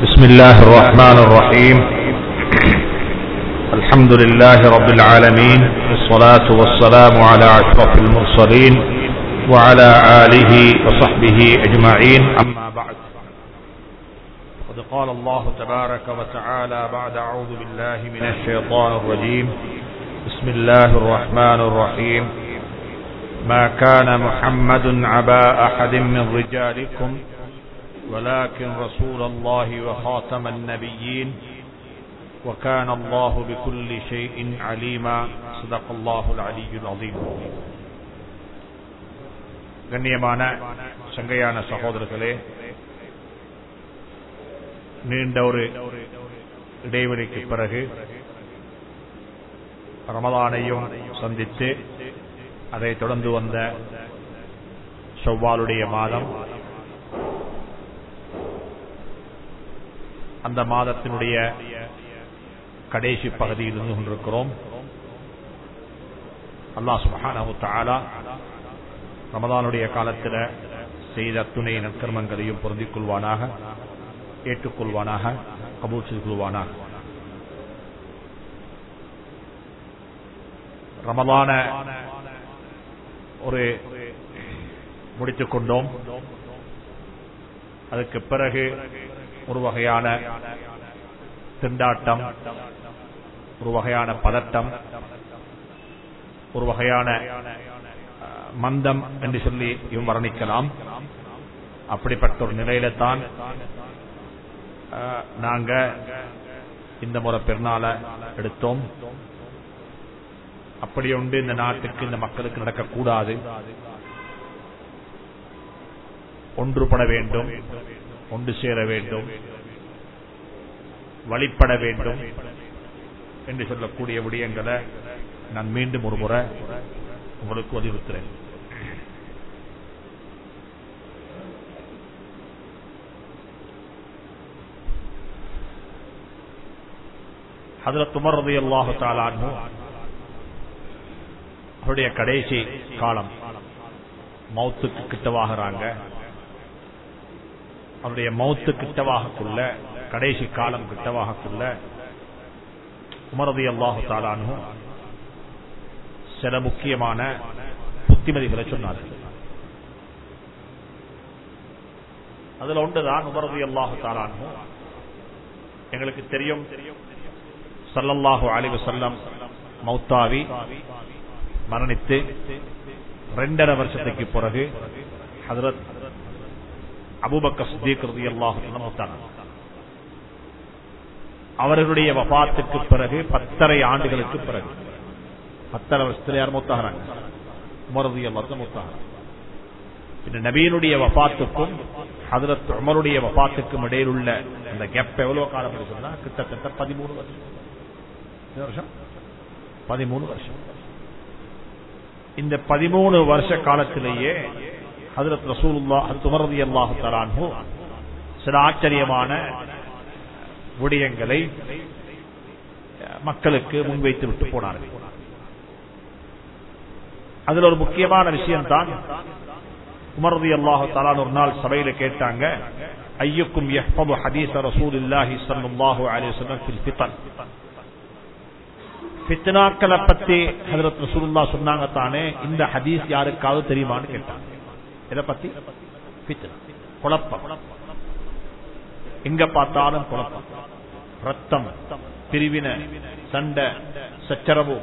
بسم الله الرحمن الرحيم الحمد لله رب العالمين والصلاة والسلام على أشرف المرسلين وعلى آله وصحبه أجمعين أما بعد قد قال الله تبارك وتعالى بعد أعوذ بالله من الشيطان الرجيم بسم الله الرحمن الرحيم ما كان محمد عبا أحد من رجالكم ولكن رسول الله وخاتم النبيين وكان الله بكل شيء عليما صدق الله العلي العظيم கண்ணியமான சங்கையான சகோதரர்களே நீண்ட ஒரு இடைவெளிக்கு பிறகு ரமதானையும் சந்தித்து அதை தொடர்ந்து வந்த செவ்வாலுடைய மாதம் அந்த மாதத்தினுடைய கடைசி பகுதியில் இருந்து கொண்டிருக்கிறோம் அல்லாஹ் சுபஹானஹு தஆலா ரமதானுடைய காலத்தில் செய்த துணை நற்கர்மங்களையும் பொருந்திக் கொள்வானாக ஏற்றுக்கொள்வானாக கபூல் செய்து கொள்வானாக ரமதான ஒரு முடித்துக் கொண்டோம் அதுக்கு பிறகு ஒரு வகையான திண்டாட்டம் ஒரு வகையான பதட்டம் ஒரு வகையான மந்தம் என்று சொல்லி இவன் வர்ணிக்கலாம் அப்படிப்பட்ட ஒரு நிலையில தான் நாங்க இந்த முறை பெருநாள எடுத்தோம் அப்படி ஒன்று இந்த நாட்டுக்கு இந்த மக்களுக்கு நடக்கக்கூடாது ஒன்றுபட வேண்டும் ஒன்று சேர வேண்டும் வழிபட வேண்டும் என்று சொல்லக்கூடிய விடயங்களை நான் மீண்டும் ஒரு முறை உங்களுக்கு வலியுறுத்துறேன் அதில் துமர்றது அல்லாஹு தாலான்னு அவருடைய கடைசி காலம் மௌத்துக்கு கிட்டவாகிறாங்க அவருடைய மௌத்து கிட்டவாகக்குள்ள கடைசி காலம் கிட்டவாகக்குள்ள உமரதி அல்லாஹு தாலானு சில முக்கியமான புத்திமதிகளை சொன்னார்கள் அதுல ஒன்றுதான் உமரதி அல்லாஹு தாலானு எங்களுக்கு தெரியும் சல்லல்லாஹு அலிவு செல்லம் மௌத்தாவி மரணித்து ரெண்டரை வருஷத்துக்கு பிறகு ஹதரத் அபுபக்க சித்திக் அல்லாஹ் அவர்களுடைய வபாத்துக்கு பிறகு பத்தரை ஆண்டுகளுக்கு பிறகு பத்தரை வருஷத்துல யார் மூத்தாகிறாங்க உமரது எல்லாருக்கும் மூத்தாகிறாங்க இந்த நபீனுடைய வபாத்துக்கும் ஹதரத் உமருடைய வபாத்துக்கும் இடையில் உள்ள அந்த கேப் எவ்வளவு காலம் சொன்னா கிட்டத்தட்ட பதிமூணு வருஷம் வருஷம் பதிமூணு வருஷம் இந்த பதிமூணு வருஷ காலத்திலேயே ஹதரத் ரசூலுல்லா துமரதி அல்லாஹு தலான்ஹு சில ஆச்சரியமான விடயங்களை மக்களுக்கு முன்வைத்து விட்டு போனார்கள் அதுல ஒரு முக்கியமான விஷயம் தான் உமரதி அல்லாஹு தலான் ஒரு நாள் சபையில கேட்டாங்க ஐயுக்கும் யஹ்பது ஹதீஸ ரசூலுல்லாஹி ஸல்லல்லாஹு அலைஹி வஸல்லம் ஃபில் ஃபித்ன் ஃபித்னாக்களை பத்தி ஹஜரத் ரசூலுல்லா சொன்னாங்க தானே இந்த ஹதீஸ் யாருக்காவது தெரியுமான்னு கேட்டாங்க எதை பத்தி ஃபித்னா குழப்பம் எங்க பார்த்தாலும் குழப்பம் ரத்தம் பிரிவின சண்டை சச்சரவு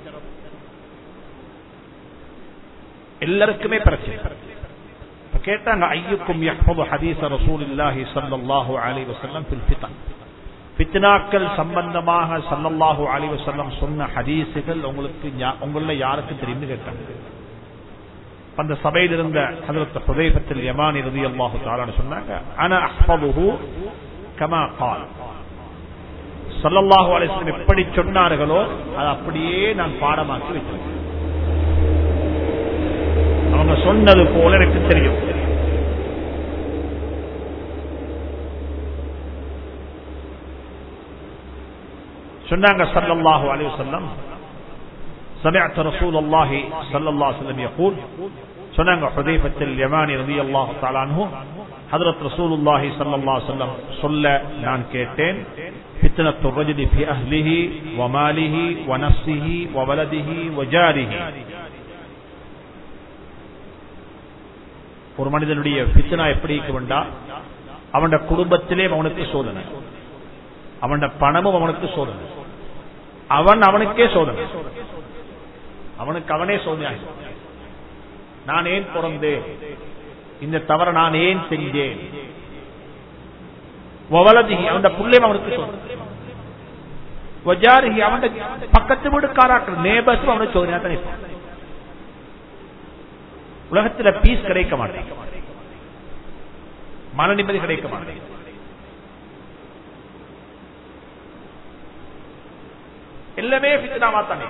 எல்லாருக்குமே பிரச்சனை கேட்டாங்க ஐயுக்கும் யஹ்பது ஹதீஸ ரசூலுல்லாஹி ஸல்லல்லாஹு அலைஹி வஸல்லம் ஃபில் ஃபித்ன் பித்னாக்கள் சம்பந்தமாக சல்லல்லாஹு அலி வசல்லம் சொன்ன ஹதீசுகள் உங்களுக்கு உங்கள யாருக்கு தெரியும்னு கேட்டாங்க அந்த சபையில் இருந்த ஹதரத் ஹுதைபத்தில் யமான் இறுதி அல்லாஹு தாலான்னு சொன்னாங்க அன அஹ்பதுஹு கமா கால் சல்லல்லாஹு அலிஸ்லம் எப்படி சொன்னார்களோ அது அப்படியே நான் பாடமாக்கி வச்சிருக்கேன் அவங்க சொன்னது போல எனக்கு தெரியும் சொன்னாங்க சல்லல்லாஹு அலைஹி வஸல்லம் سمعت رسول الله صلى الله عليه وسلم يقول சொன்னாங்க ஹுதைபத்தில் யமானி ரலியல்லாஹு தஆலா அன்ஹு ஹதரத் ரசூலுல்லாஹி ஸல்லல்லாஹு அலைஹி வஸல்லம் சொல்ல நான் கேட்டேன் ஃபித்னத்து ரஜுலி ஃபி அஹ்லிஹி வ மாலிஹி வ நஃப்ஸிஹி வ வலதிஹி வ ஜாரிஹி ஒரு மனிதனுடைய ஃபித்னா எப்படி இருக்கும்டா அவனுடைய குடும்பத்திலே அவனுக்கு சோதனை அவனுடைய பணமும் அவனுக்கு சோதனை அவன் அவனுக்கே சோதனை அவனுக்கு அவனே சோதனை நான் ஏன் பிறந்தேன் இந்த தவற நான் ஏன் செஞ்சேன் அவன் புள்ளையும் அவனுக்கு சோதனை அவன் பக்கத்து வீடுக்காராக்கள் நேபர்ஸ் அவனுக்கு சோதனையா தான் உலகத்துல பீஸ் கிடைக்க மாட்டேன் மன நிம்மதி கிடைக்க மாட்டேன் எல்லாமே பித்னாவா தானே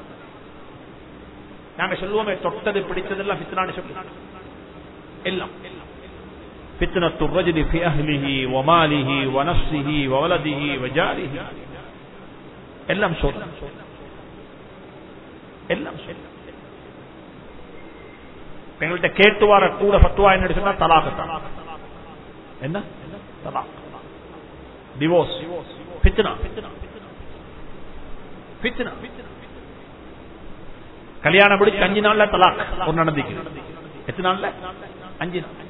நாங்க சொல்லுவோமே தொட்டது பிடிச்சதெல்லாம் பித்னான்னு சொல்லி எல்லாம் فتنة الرجل في أهله وماله ونفسه وولده وجاره எல்லாம் சொல் எல்லாம் சொல் எங்கள்கிட்ட கேட்டு வர கூட பத்துவா என்ன சொன்னா தலாகத்தான் என்ன தலாக் டிவோர்ஸ் பித்னா பித்னா கல்யாணம் முடிச்சு அஞ்சு நாள்ல தலாக் ஒரு நடந்துக்கு எத்தனை நாள்ல அஞ்சு நாள்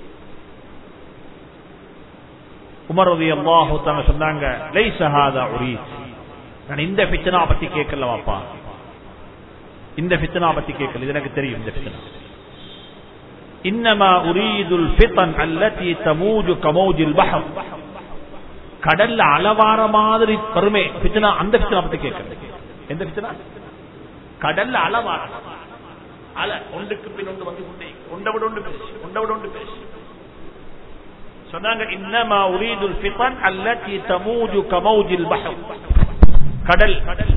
உமர் ரவி அல்லாஹு தாங்க சொன்னாங்க லைசஹாதா உரீத் நான் இந்த பித்தனா பத்தி கேட்கல வாப்பா இந்த பித்தனா பத்தி கேட்கல இது எனக்கு தெரியும் இந்த பித்தனா இன்னமா உரீதுல் ஃபித்தன் அல்லதி தமூஜு கமௌஜில் பஹர் கடல்ல அளவார மாதிரி பெருமை பித்தனா அந்த பித்தனா பத்தி கேட்கறது எந்த பித்தனா கடல்ல அளவார அல ஒன்றுக்கு பின் ஒன்று வந்து கொண்டே ஒன்றவிட ஒன்று பேசி ஒன்றவிட ஒன்று பேசி சொன்னாங்க இன்னமா உரீதுல் ஃபித்தன் அல்லதி தமூஜு கமௌஜில் பஹர் கடல்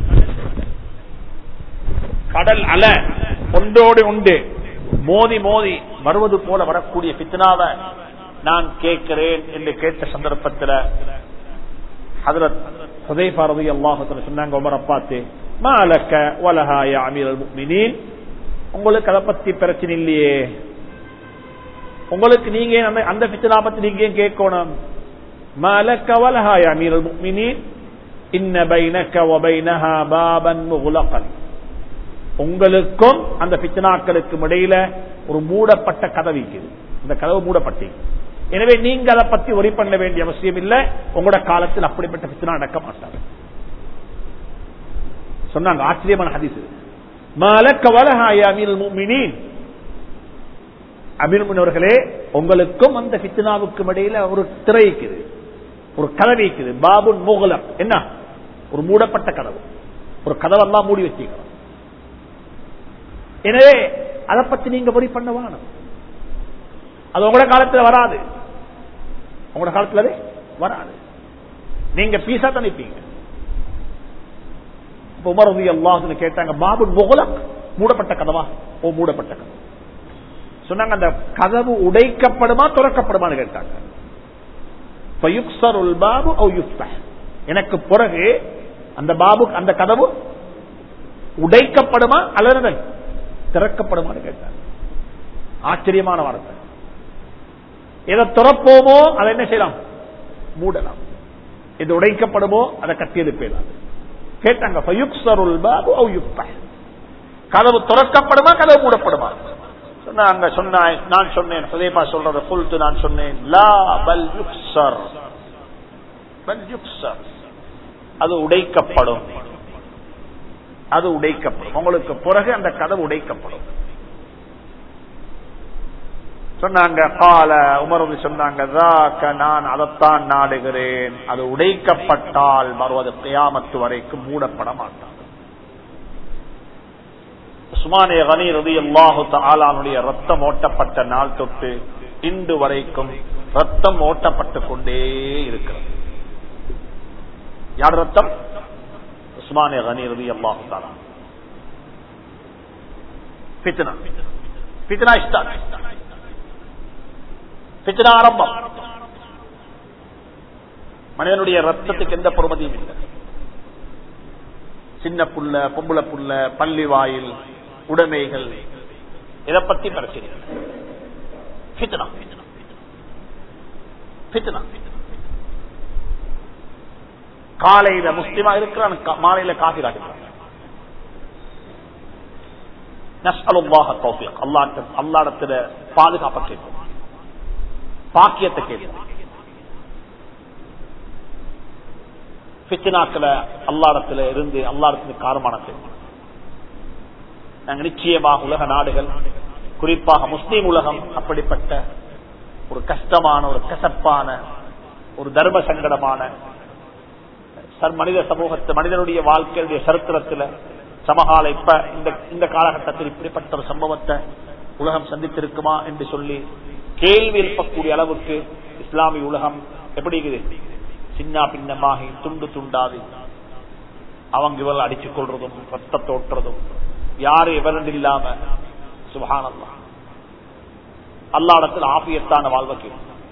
கடல் அல ஒன்றோடு உண்டு மோதி மோதி வருவது போல வரக்கூடிய பித்னாவை நான் கேட்கிறேன் என்று கேட்ட சந்தர்ப்பத்தில் ஹதரத் ஹுதைஃபா ரலியல்லாஹு சொன்னாங்க உமர் அப்பாத்து மாலக்க வலஹாய அமீரல் முஃமினீன் உங்களுக்கு அதை பத்தி பிரச்சனை இல்லையே உங்களுக்கு நீங்க அந்த அந்த பித்னா பத்தி நீங்க ஏன் கேட்கணும் மாலக்க வலஹாய அமீரல் முஃமினீன் இன்ன பைனக வபைனஹா பாபன் முகுலகன் உங்களுக்கும் அந்த பிச்சனாக்களுக்கும் இடையில ஒரு மூடப்பட்ட கதவு இருக்குது இந்த கதவு மூடப்பட்டு எனவே நீங்க அதை பத்தி ஒரி பண்ண வேண்டிய அவசியம் இல்லை உங்களோட காலத்தில் அப்படிப்பட்ட பிச்சனா நடக்க மாட்டாங்க சொன்னாங்க ஆச்சரியமான ஹதீஸ் மாலக்க வலஹாய அமீர் முமினின் அமீர் முனவர்களே உங்களுக்கும் அந்த பிச்சனாவுக்கும் இடையில ஒரு திரை இருக்குது ஒரு கதவு இருக்குது பாபு முகலம் என்ன ஒரு மூடப்பட்ட கதவு ஒரு கதவெல்லாம் மூடி வச்சுக்கிறோம் எனவே அதை பத்தி நீங்க பொறி பண்ண வேணும் அது உங்களோட காலத்துல வராது உங்களோட காலத்துல அது வராது நீங்க பீசா தான் நிற்பீங்க உமர் ரவி அல்லாஹ் கேட்டாங்க பாபு முகலக் மூடப்பட்ட கதவா ஓ மூடப்பட்ட கதவு சொன்னாங்க அந்த கதவு உடைக்கப்படுமா துறக்கப்படுமான்னு கேட்டாங்க எனக்கு பிறகு அந்த பாபு அந்த கதவு உடைக்கப்படுமா அல்லது திறக்கப்படுமான்னு கேட்டார் ஆச்சரியமான வார்த்தை எதை திறப்போமோ அதை என்ன செய்யலாம் மூடலாம் இது உடைக்கப்படுமோ அதை கட்டி எழுப்பலாம் கேட்டாங்க கதவு திறக்கப்படுமா கதவு மூடப்படுமா சொன்னாங்க சொன்ன நான் சொன்னேன் சுதேபா சொல்றது புல்த்து நான் சொன்னேன் லா பல் யுக்சர் பல் யுக்சர் அது உடைக்கப்படும் அது உடைக்கப்படும் உங்களுக்கு பிறகு அந்த கதவு உடைக்கப்படும் சொன்னாங்க கால உமரது சொன்னாங்க நான் அதைத்தான் நாடுகிறேன் அது உடைக்கப்பட்டால் மறுவது கியாமத்து வரைக்கும் மூடப்பட மாட்டான் உஸ்மானே கனி ரதி அல்லாஹு தாலானுடைய ரத்தம் ஓட்டப்பட்ட நாள் தொட்டு இன்று வரைக்கும் ரத்தம் ஓட்டப்பட்டு கொண்டே இருக்கிறது யார் ரத்தம் உஸ்மானே கனி ரதி அல்லாஹு தாலா பித்னா பித்னா இஸ்தான் பித்னா ஆரம்பம் மனிதனுடைய ரத்தத்துக்கு எந்த பொறுமதியும் இல்லை சின்ன புள்ள பொம்புளை புள்ள பள்ளி வாயில் உடைமைகள் இதை பத்தி பிரச்சனை ஃபித்னா காலையில முஸ்லிமா இருக்கிறான் கா- மாலையில காஃபி காட்டுறான் நஸ்அலுல்லாஹ தௌஃபீக் அல்லாஹ் அல்லாஹ்விடத்துல பாதுகாப்பை கேட்கும் பாக்கியத்தை கேட்கும் ஃபித்னாக்களை அல்லாடத்துல இருந்து அல்லாடத்துக்கு காரணமான கேட்கும் நாங்க நிச்சயமாக உலக நாடுகள் குறிப்பாக முஸ்லீம் உலகம் அப்படிப்பட்ட ஒரு கஷ்டமான ஒரு கசப்பான ஒரு தர்ம சங்கடமான சர் மனித சமூகத்து மனிதனுடைய வாழ்க்கையுடைய சரித்திரத்துல சமகால இப்ப இந்த இந்த காலகட்டத்தில் இப்படிப்பட்ட ஒரு சம்பவத்தை உலகம் சந்தித்திருக்குமா என்று சொல்லி கேள்வி எழுப்பக்கூடிய அளவுக்கு இஸ்லாமிய உலகம் எப்படி இருக்குது சின்ன பின்னமாகி துண்டு துண்டாது அவங்க இவர்கள் அடிச்சுக் கொள்றதும் ரத்தத்தை ஓட்டுறதும் யாரு எவரண்டு இல்லாம சுபஹானல்லா அல்லாடத்தில் ஆபியத்தான வாழ்வை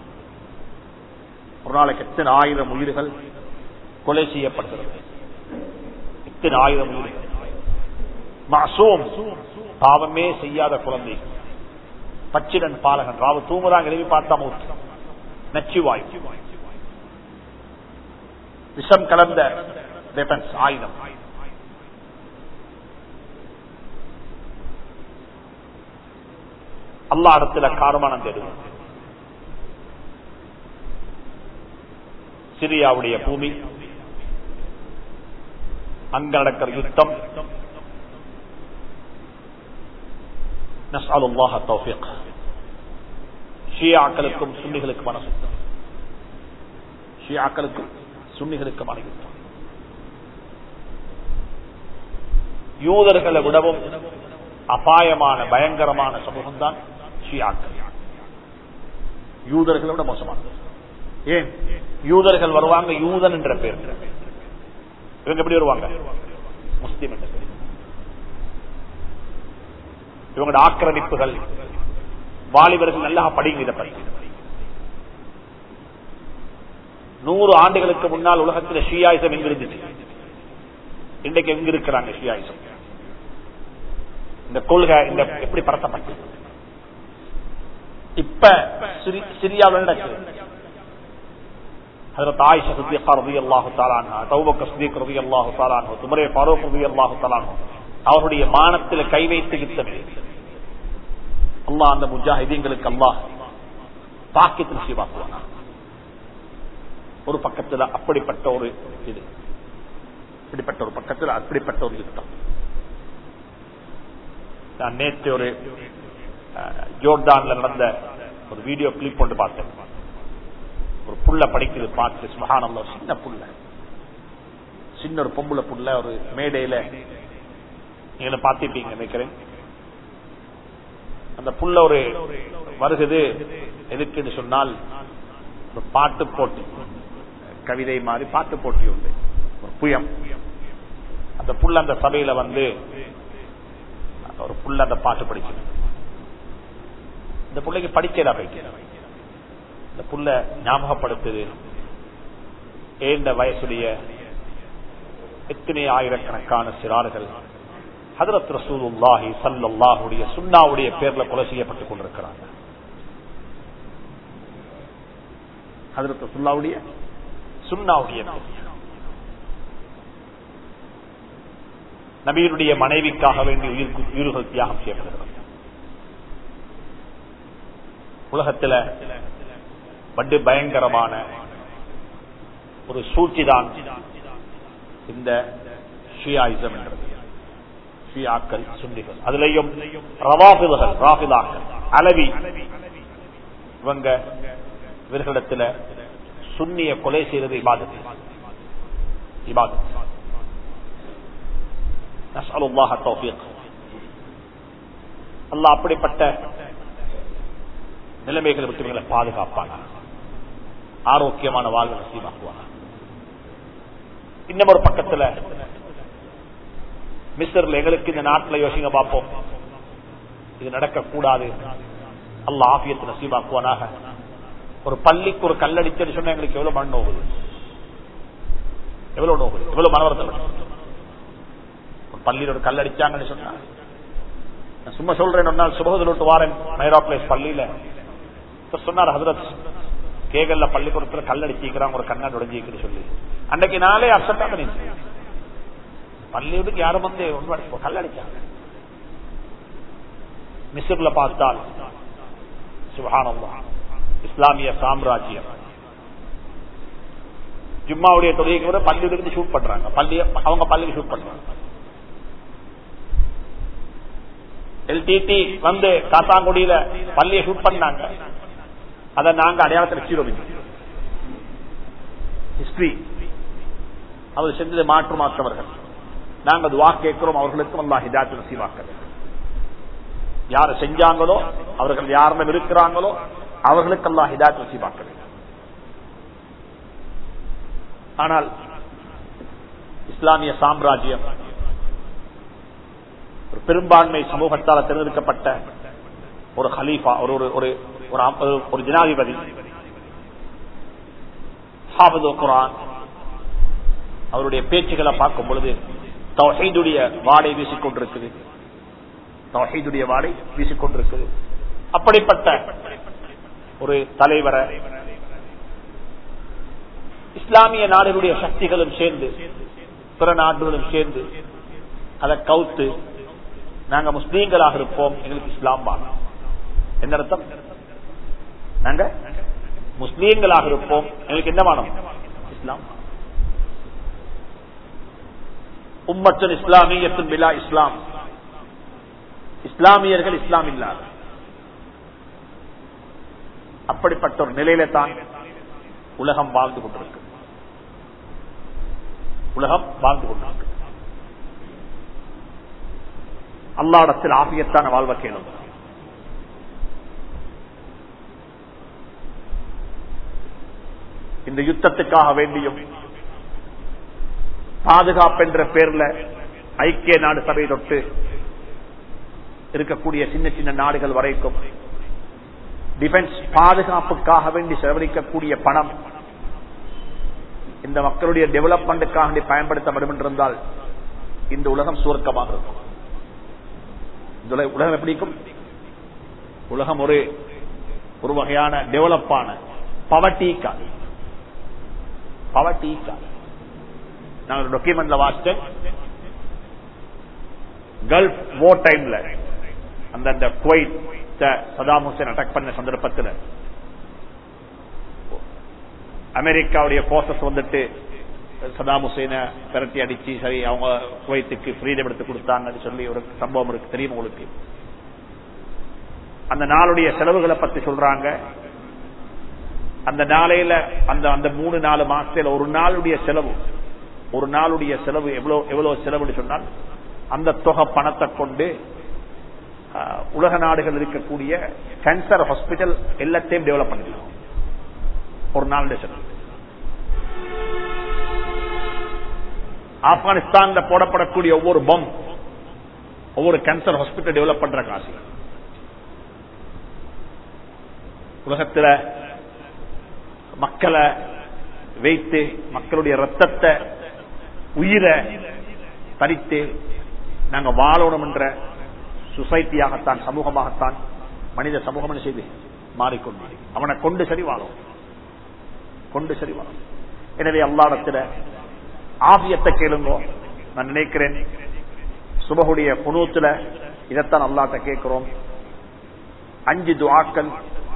ஒரு நாளைக்கு எத்தனை ஆயிரம் உயிர்கள் கொலை செய்யப்படுகிறது எத்தனை ஆயிரம் உயிர்கள் மாசூம் பாவமே செய்யாத குழந்தை பச்சிடன் பாலகன் ராவு தூங்குறாங்க எழுதி பார்த்தா மூத்து நச்சுவாய் விஷம் கலந்த வெப்பன்ஸ் ஆயுதம் அல்லா இடத்துல காரமானம் தேடுவோம் சிரியாவுடைய பூமி அங்க நடக்கிற யுத்தம் نسأل الله التوفيق ஷியாக்களுக்கும் சுன்னிகளுக்குமான சுத்தம் ஷியாக்களுக்கும் சுன்னிகளுக்குமான யுத்தம் யூதர்களை விடவும் அபாயமான பயங்கரமான சமூகம் தான் ஷியாக்கள் யூதர்களை விட மோசமானது ஏன் யூதர்கள் வருவாங்க யூதன் என்ற பேர் இவங்க எப்படி வருவாங்க முஸ்லீம் என்ற பேர் இவங்களோட ஆக்கிரமிப்புகள் வாலிபர்கள் நல்லா படிங்க இதை பற்றி நூறு ஆண்டுகளுக்கு முன்னால் உலகத்தில் ஷியாயிசம் எங்க இருந்துச்சு இன்றைக்கு எங்க இருக்கிறாங்க ஷியாயிசம் இந்த கொள்கை இந்த எப்படி பரத்தப்பட்டது இப்ப சிரி- சிரியாவில் நடக்குது حضرت عائشہ صدیقہ رضی اللہ تعالیٰ عنہ தௌபக்க صدیق رضی اللہ تعالیٰ عنہ துமரே ஃபாரூக் رضی اللہ تعالیٰ عنہ அவருடைய மானத்தில் கை வைத்து யுத்தம் அல்லாஹ் அந்த முஜாஹிதீன்களுக்கு அல்லாஹ் பாக்கியத்தை நசீவாக்குவாங்க ஒரு பக்கத்துல அப்படிப்பட்ட ஒரு இது இப்படிப்பட்ட ஒரு பக்கத்தில் அப்படிப்பட்ட ஒரு யுத்தம் நான் நேற்று ஒரு அஹ், ஜோர்டான்ல நடந்த ஒரு வீடியோ கிளிப் கொண்டு பார்த்தேன் ஒரு புள்ள படிக்குது பார்த்து சுமகானல்ல சின்ன புள்ள சின்ன ஒரு பொம்புல புள்ள ஒரு மேடையில நீங்க பார்த்திருப்பீங்க நினைக்கிறேன் அந்த புள்ள ஒரு வருகுது எதுக்குன்னு சொன்னால் ஒரு பாட்டு போட்டி கவிதை மாதிரி பாட்டு போட்டி உண்டு ஒரு புயம் அந்த புள்ள அந்த சபையில வந்து ஒரு புள்ள அந்த பாட்டு படிக்குது இந்த பிள்ளைக்கு படிக்கல படிக்கல இந்த புள்ள ஞாபகப்படுத்துது ஏண்ட வயசுடைய எத்தனை ஆயிரக்கணக்கான சிறார்கள் ஹதரத் ரசூலுல்லாஹி ஸல்லல்லாஹுடைய சுன்னாவுடைய பேர்ல கொலை செய்யப்பட்டுக் கொண்டிருக்கிறாங்க ஹதரத் ரசூலுல்லாஹுடைய சுன்னாவுடைய பேர். நபியினுடைய மனைவிக்காக வேண்டி உயிர் உயிர்கள் தியாகம் செய்யப்படுகிறது உலகத்துல பண்டு பயங்கரமான ஒரு சூழ்ச்சிதான் இந்த ஷியாயிசம் என்றது ஷியாக்கள் சுண்டிகள் அதுலயும் ரவாபிதுகள் ராபிதாக்கள் அலவி இவங்க இவர்களிடத்துல சுன்னிய கொலை செய்யறது இபாதத் இபாதத் நஸ்அலுல்லாஹ தௌஃபீக் அல்லாஹ் அப்படிப்பட்ட நிலைமைகளை விட்டு இவங்களை பாதுகாப்பாங்க ஆரோக்கியமான வாழ்வு நசீமாக்குவாங்க இன்னும் ஒரு பக்கத்துல மிஸ்டர்ல எங்களுக்கு இந்த நாட்டில் யோசிங்க பார்ப்போம் இது நடக்கக்கூடாது அல்ல ஆபியத்தை நசீமாக்குவானாக ஒரு பள்ளிக்கு ஒரு கல்லடிச்சது சொன்னா எங்களுக்கு எவ்வளவு மண் நோகுது எவ்வளவு நோகுது எவ்வளவு மனவரத்தில் ஒரு பள்ளியில் ஒரு கல்லடிச்சாங்கன்னு சொன்னா நான் சும்மா சொல்றேன் ஒரு நாள் சுபகத்தில் விட்டு வாரேன் மைரா பிளேஸ் பள்ளியில இப்ப சொன்னார் ஹதரத் கேகல்ல பள்ளிக்கூடத்துல கல் அடிச்சிக்கிறாங்க ஒரு கண்ணாடி உடஞ்சிக்குன்னு சொல்லி அன்னைக்கு நாளே அப்செட்டாக நினைச்சு பள்ளியூருக்கு யாரும் வந்து ஒன்று கல் அடிச்சாங்க மிஸ்ர்ல பார்த்தால் சுகானந்தா இஸ்லாமிய சாம்ராஜ்யம் ஜும்மாவுடைய தொழிலுக்கு கூட பள்ளியிலிருந்து ஷூட் பண்றாங்க பள்ளிய அவங்க பள்ளிக்கு ஷூட் பண்றாங்க எல்டிடி வந்து காத்தாங்குடியில பள்ளியை ஷூட் பண்ணாங்க அதை நாங்க அடையாளத்தில் வச்சிருவோம் ஹிஸ்டரி அவர் செஞ்சது மாற்று மாற்றவர்கள் நாங்க துவா கேட்கிறோம் அவர்களுக்கும் அல்லா ஹிதாத்து நசீவாக்கள் யாரு செஞ்சாங்களோ அவர்கள் யாருமே இருக்கிறாங்களோ அவர்களுக்கு அல்லா ஹிதாத் நசீவாக்கள் ஆனால் இஸ்லாமிய சாம்ராஜ்யம் ஒரு பெரும்பான்மை சமூகத்தால் தேர்ந்தெடுக்கப்பட்ட ஒரு ஹலீஃபா ஒரு ஒரு ஒரு ஒரு ஜனாதிபதி ஹாபது குரான் அவருடைய பேச்சுகளை பார்க்கும் பொழுது தவஹீதுடைய வாடை வீசிக்கொண்டிருக்குது தவஹீதுடைய வாடை வீசிக்கொண்டிருக்குது அப்படிப்பட்ட ஒரு தலைவரை இஸ்லாமிய நாடுகளுடைய சக்திகளும் சேர்ந்து பிற நாடுகளும் சேர்ந்து அதை கவுத்து நாங்க முஸ்லீம்களாக இருப்போம் எங்களுக்கு இஸ்லாம் வாங்க என்ன அர்த்தம் நாங்க முஸ்லீம்களாக இருப்போம் எங்களுக்கு என்ன வேணும் இஸ்லாம் உம்மத்தன் இஸ்லாமியத்தின் பிலா இஸ்லாம் இஸ்லாமியர்கள் இஸ்லாம் இல்லாத அப்படிப்பட்ட ஒரு நிலையில தான் உலகம் வாழ்ந்து கொண்டிருக்கு உலகம் வாழ்ந்து கொண்டிருக்கு அல்லாடத்தில் ஆபியத்தான வாழ்வ கேளும் இந்த யுத்தத்துக்காக வேண்டியும் பாதுகாப்பு என்ற பேர்ல ஐக்கிய நாடு சபை தொட்டு இருக்கக்கூடிய சின்ன சின்ன நாடுகள் வரைக்கும் டிஃபென்ஸ் பாதுகாப்புக்காக வேண்டி செலவழிக்கக்கூடிய பணம் இந்த மக்களுடைய டெவலப்மெண்ட்டுக்காக பயன்படுத்தப்படும் என்றிருந்தால் இந்த உலகம் சுவர்க்கமாக இருக்கும் இந்த உலகம் எப்படி இருக்கும் உலகம் ஒரு ஒரு வகையான டெவலப்பான பவர்டீக்கா பவர்டீக்கா நான் ஒரு டாக்குமெண்ட்ல வாசித்தேன் கல்ஃப் வோ டைம்ல அந்த அந்த குவைத் சதாம் ஹுசேன் அட்டாக் பண்ண சந்தர்ப்பத்தில் அமெரிக்காவுடைய போர்சஸ் வந்துட்டு சதாம் ஹுசேனை விரட்டி அடிச்சு சரி அவங்க குவைத்துக்கு ஃப்ரீடம் எடுத்து கொடுத்தாங்கன்னு சொல்லி ஒரு சம்பவம் இருக்கு தெரியும் உங்களுக்கு அந்த நாளுடைய செலவுகளை பத்தி சொல்றாங்க அந்த நாளையில அந்த அந்த மூணு நாலு மாசத்துல ஒரு நாளுடைய செலவு ஒரு நாளுடைய செலவு எவ்வளவு எவ்வளவு செலவுன்னு சொன்னால் அந்த தொகை பணத்தை கொண்டு உலக நாடுகள் இருக்கக்கூடிய கேன்சர் ஹாஸ்பிட்டல் எல்லாத்தையும் டெவலப் பண்ணிக்கலாம் ஒரு நாளுடைய செலவு ஆப்கானிஸ்தான்ல போடப்படக்கூடிய ஒவ்வொரு பம் ஒவ்வொரு கேன்சர் ஹாஸ்பிட்டல் டெவலப் பண்ற காசு உலகத்துல மக்களை வைத்து மக்களுடைய ரத்தத்தை உயிரை தரித்து நாங்க வாழணும் என்ற சொசைட்டியாகத்தான் சமூகமாகத்தான் மனித சமூகம் செய்து மாறிக்கொண்டு அவனை கொண்டு சரி வாழும் கொண்டு சரி வாழும் எனவே அல்லாடத்துல ஆபியத்தை கேளுங்கோ நான் நினைக்கிறேன் சுபகுடைய குணூத்துல இதைத்தான் அல்லாட்ட கேட்கிறோம் அஞ்சு துவாக்கள்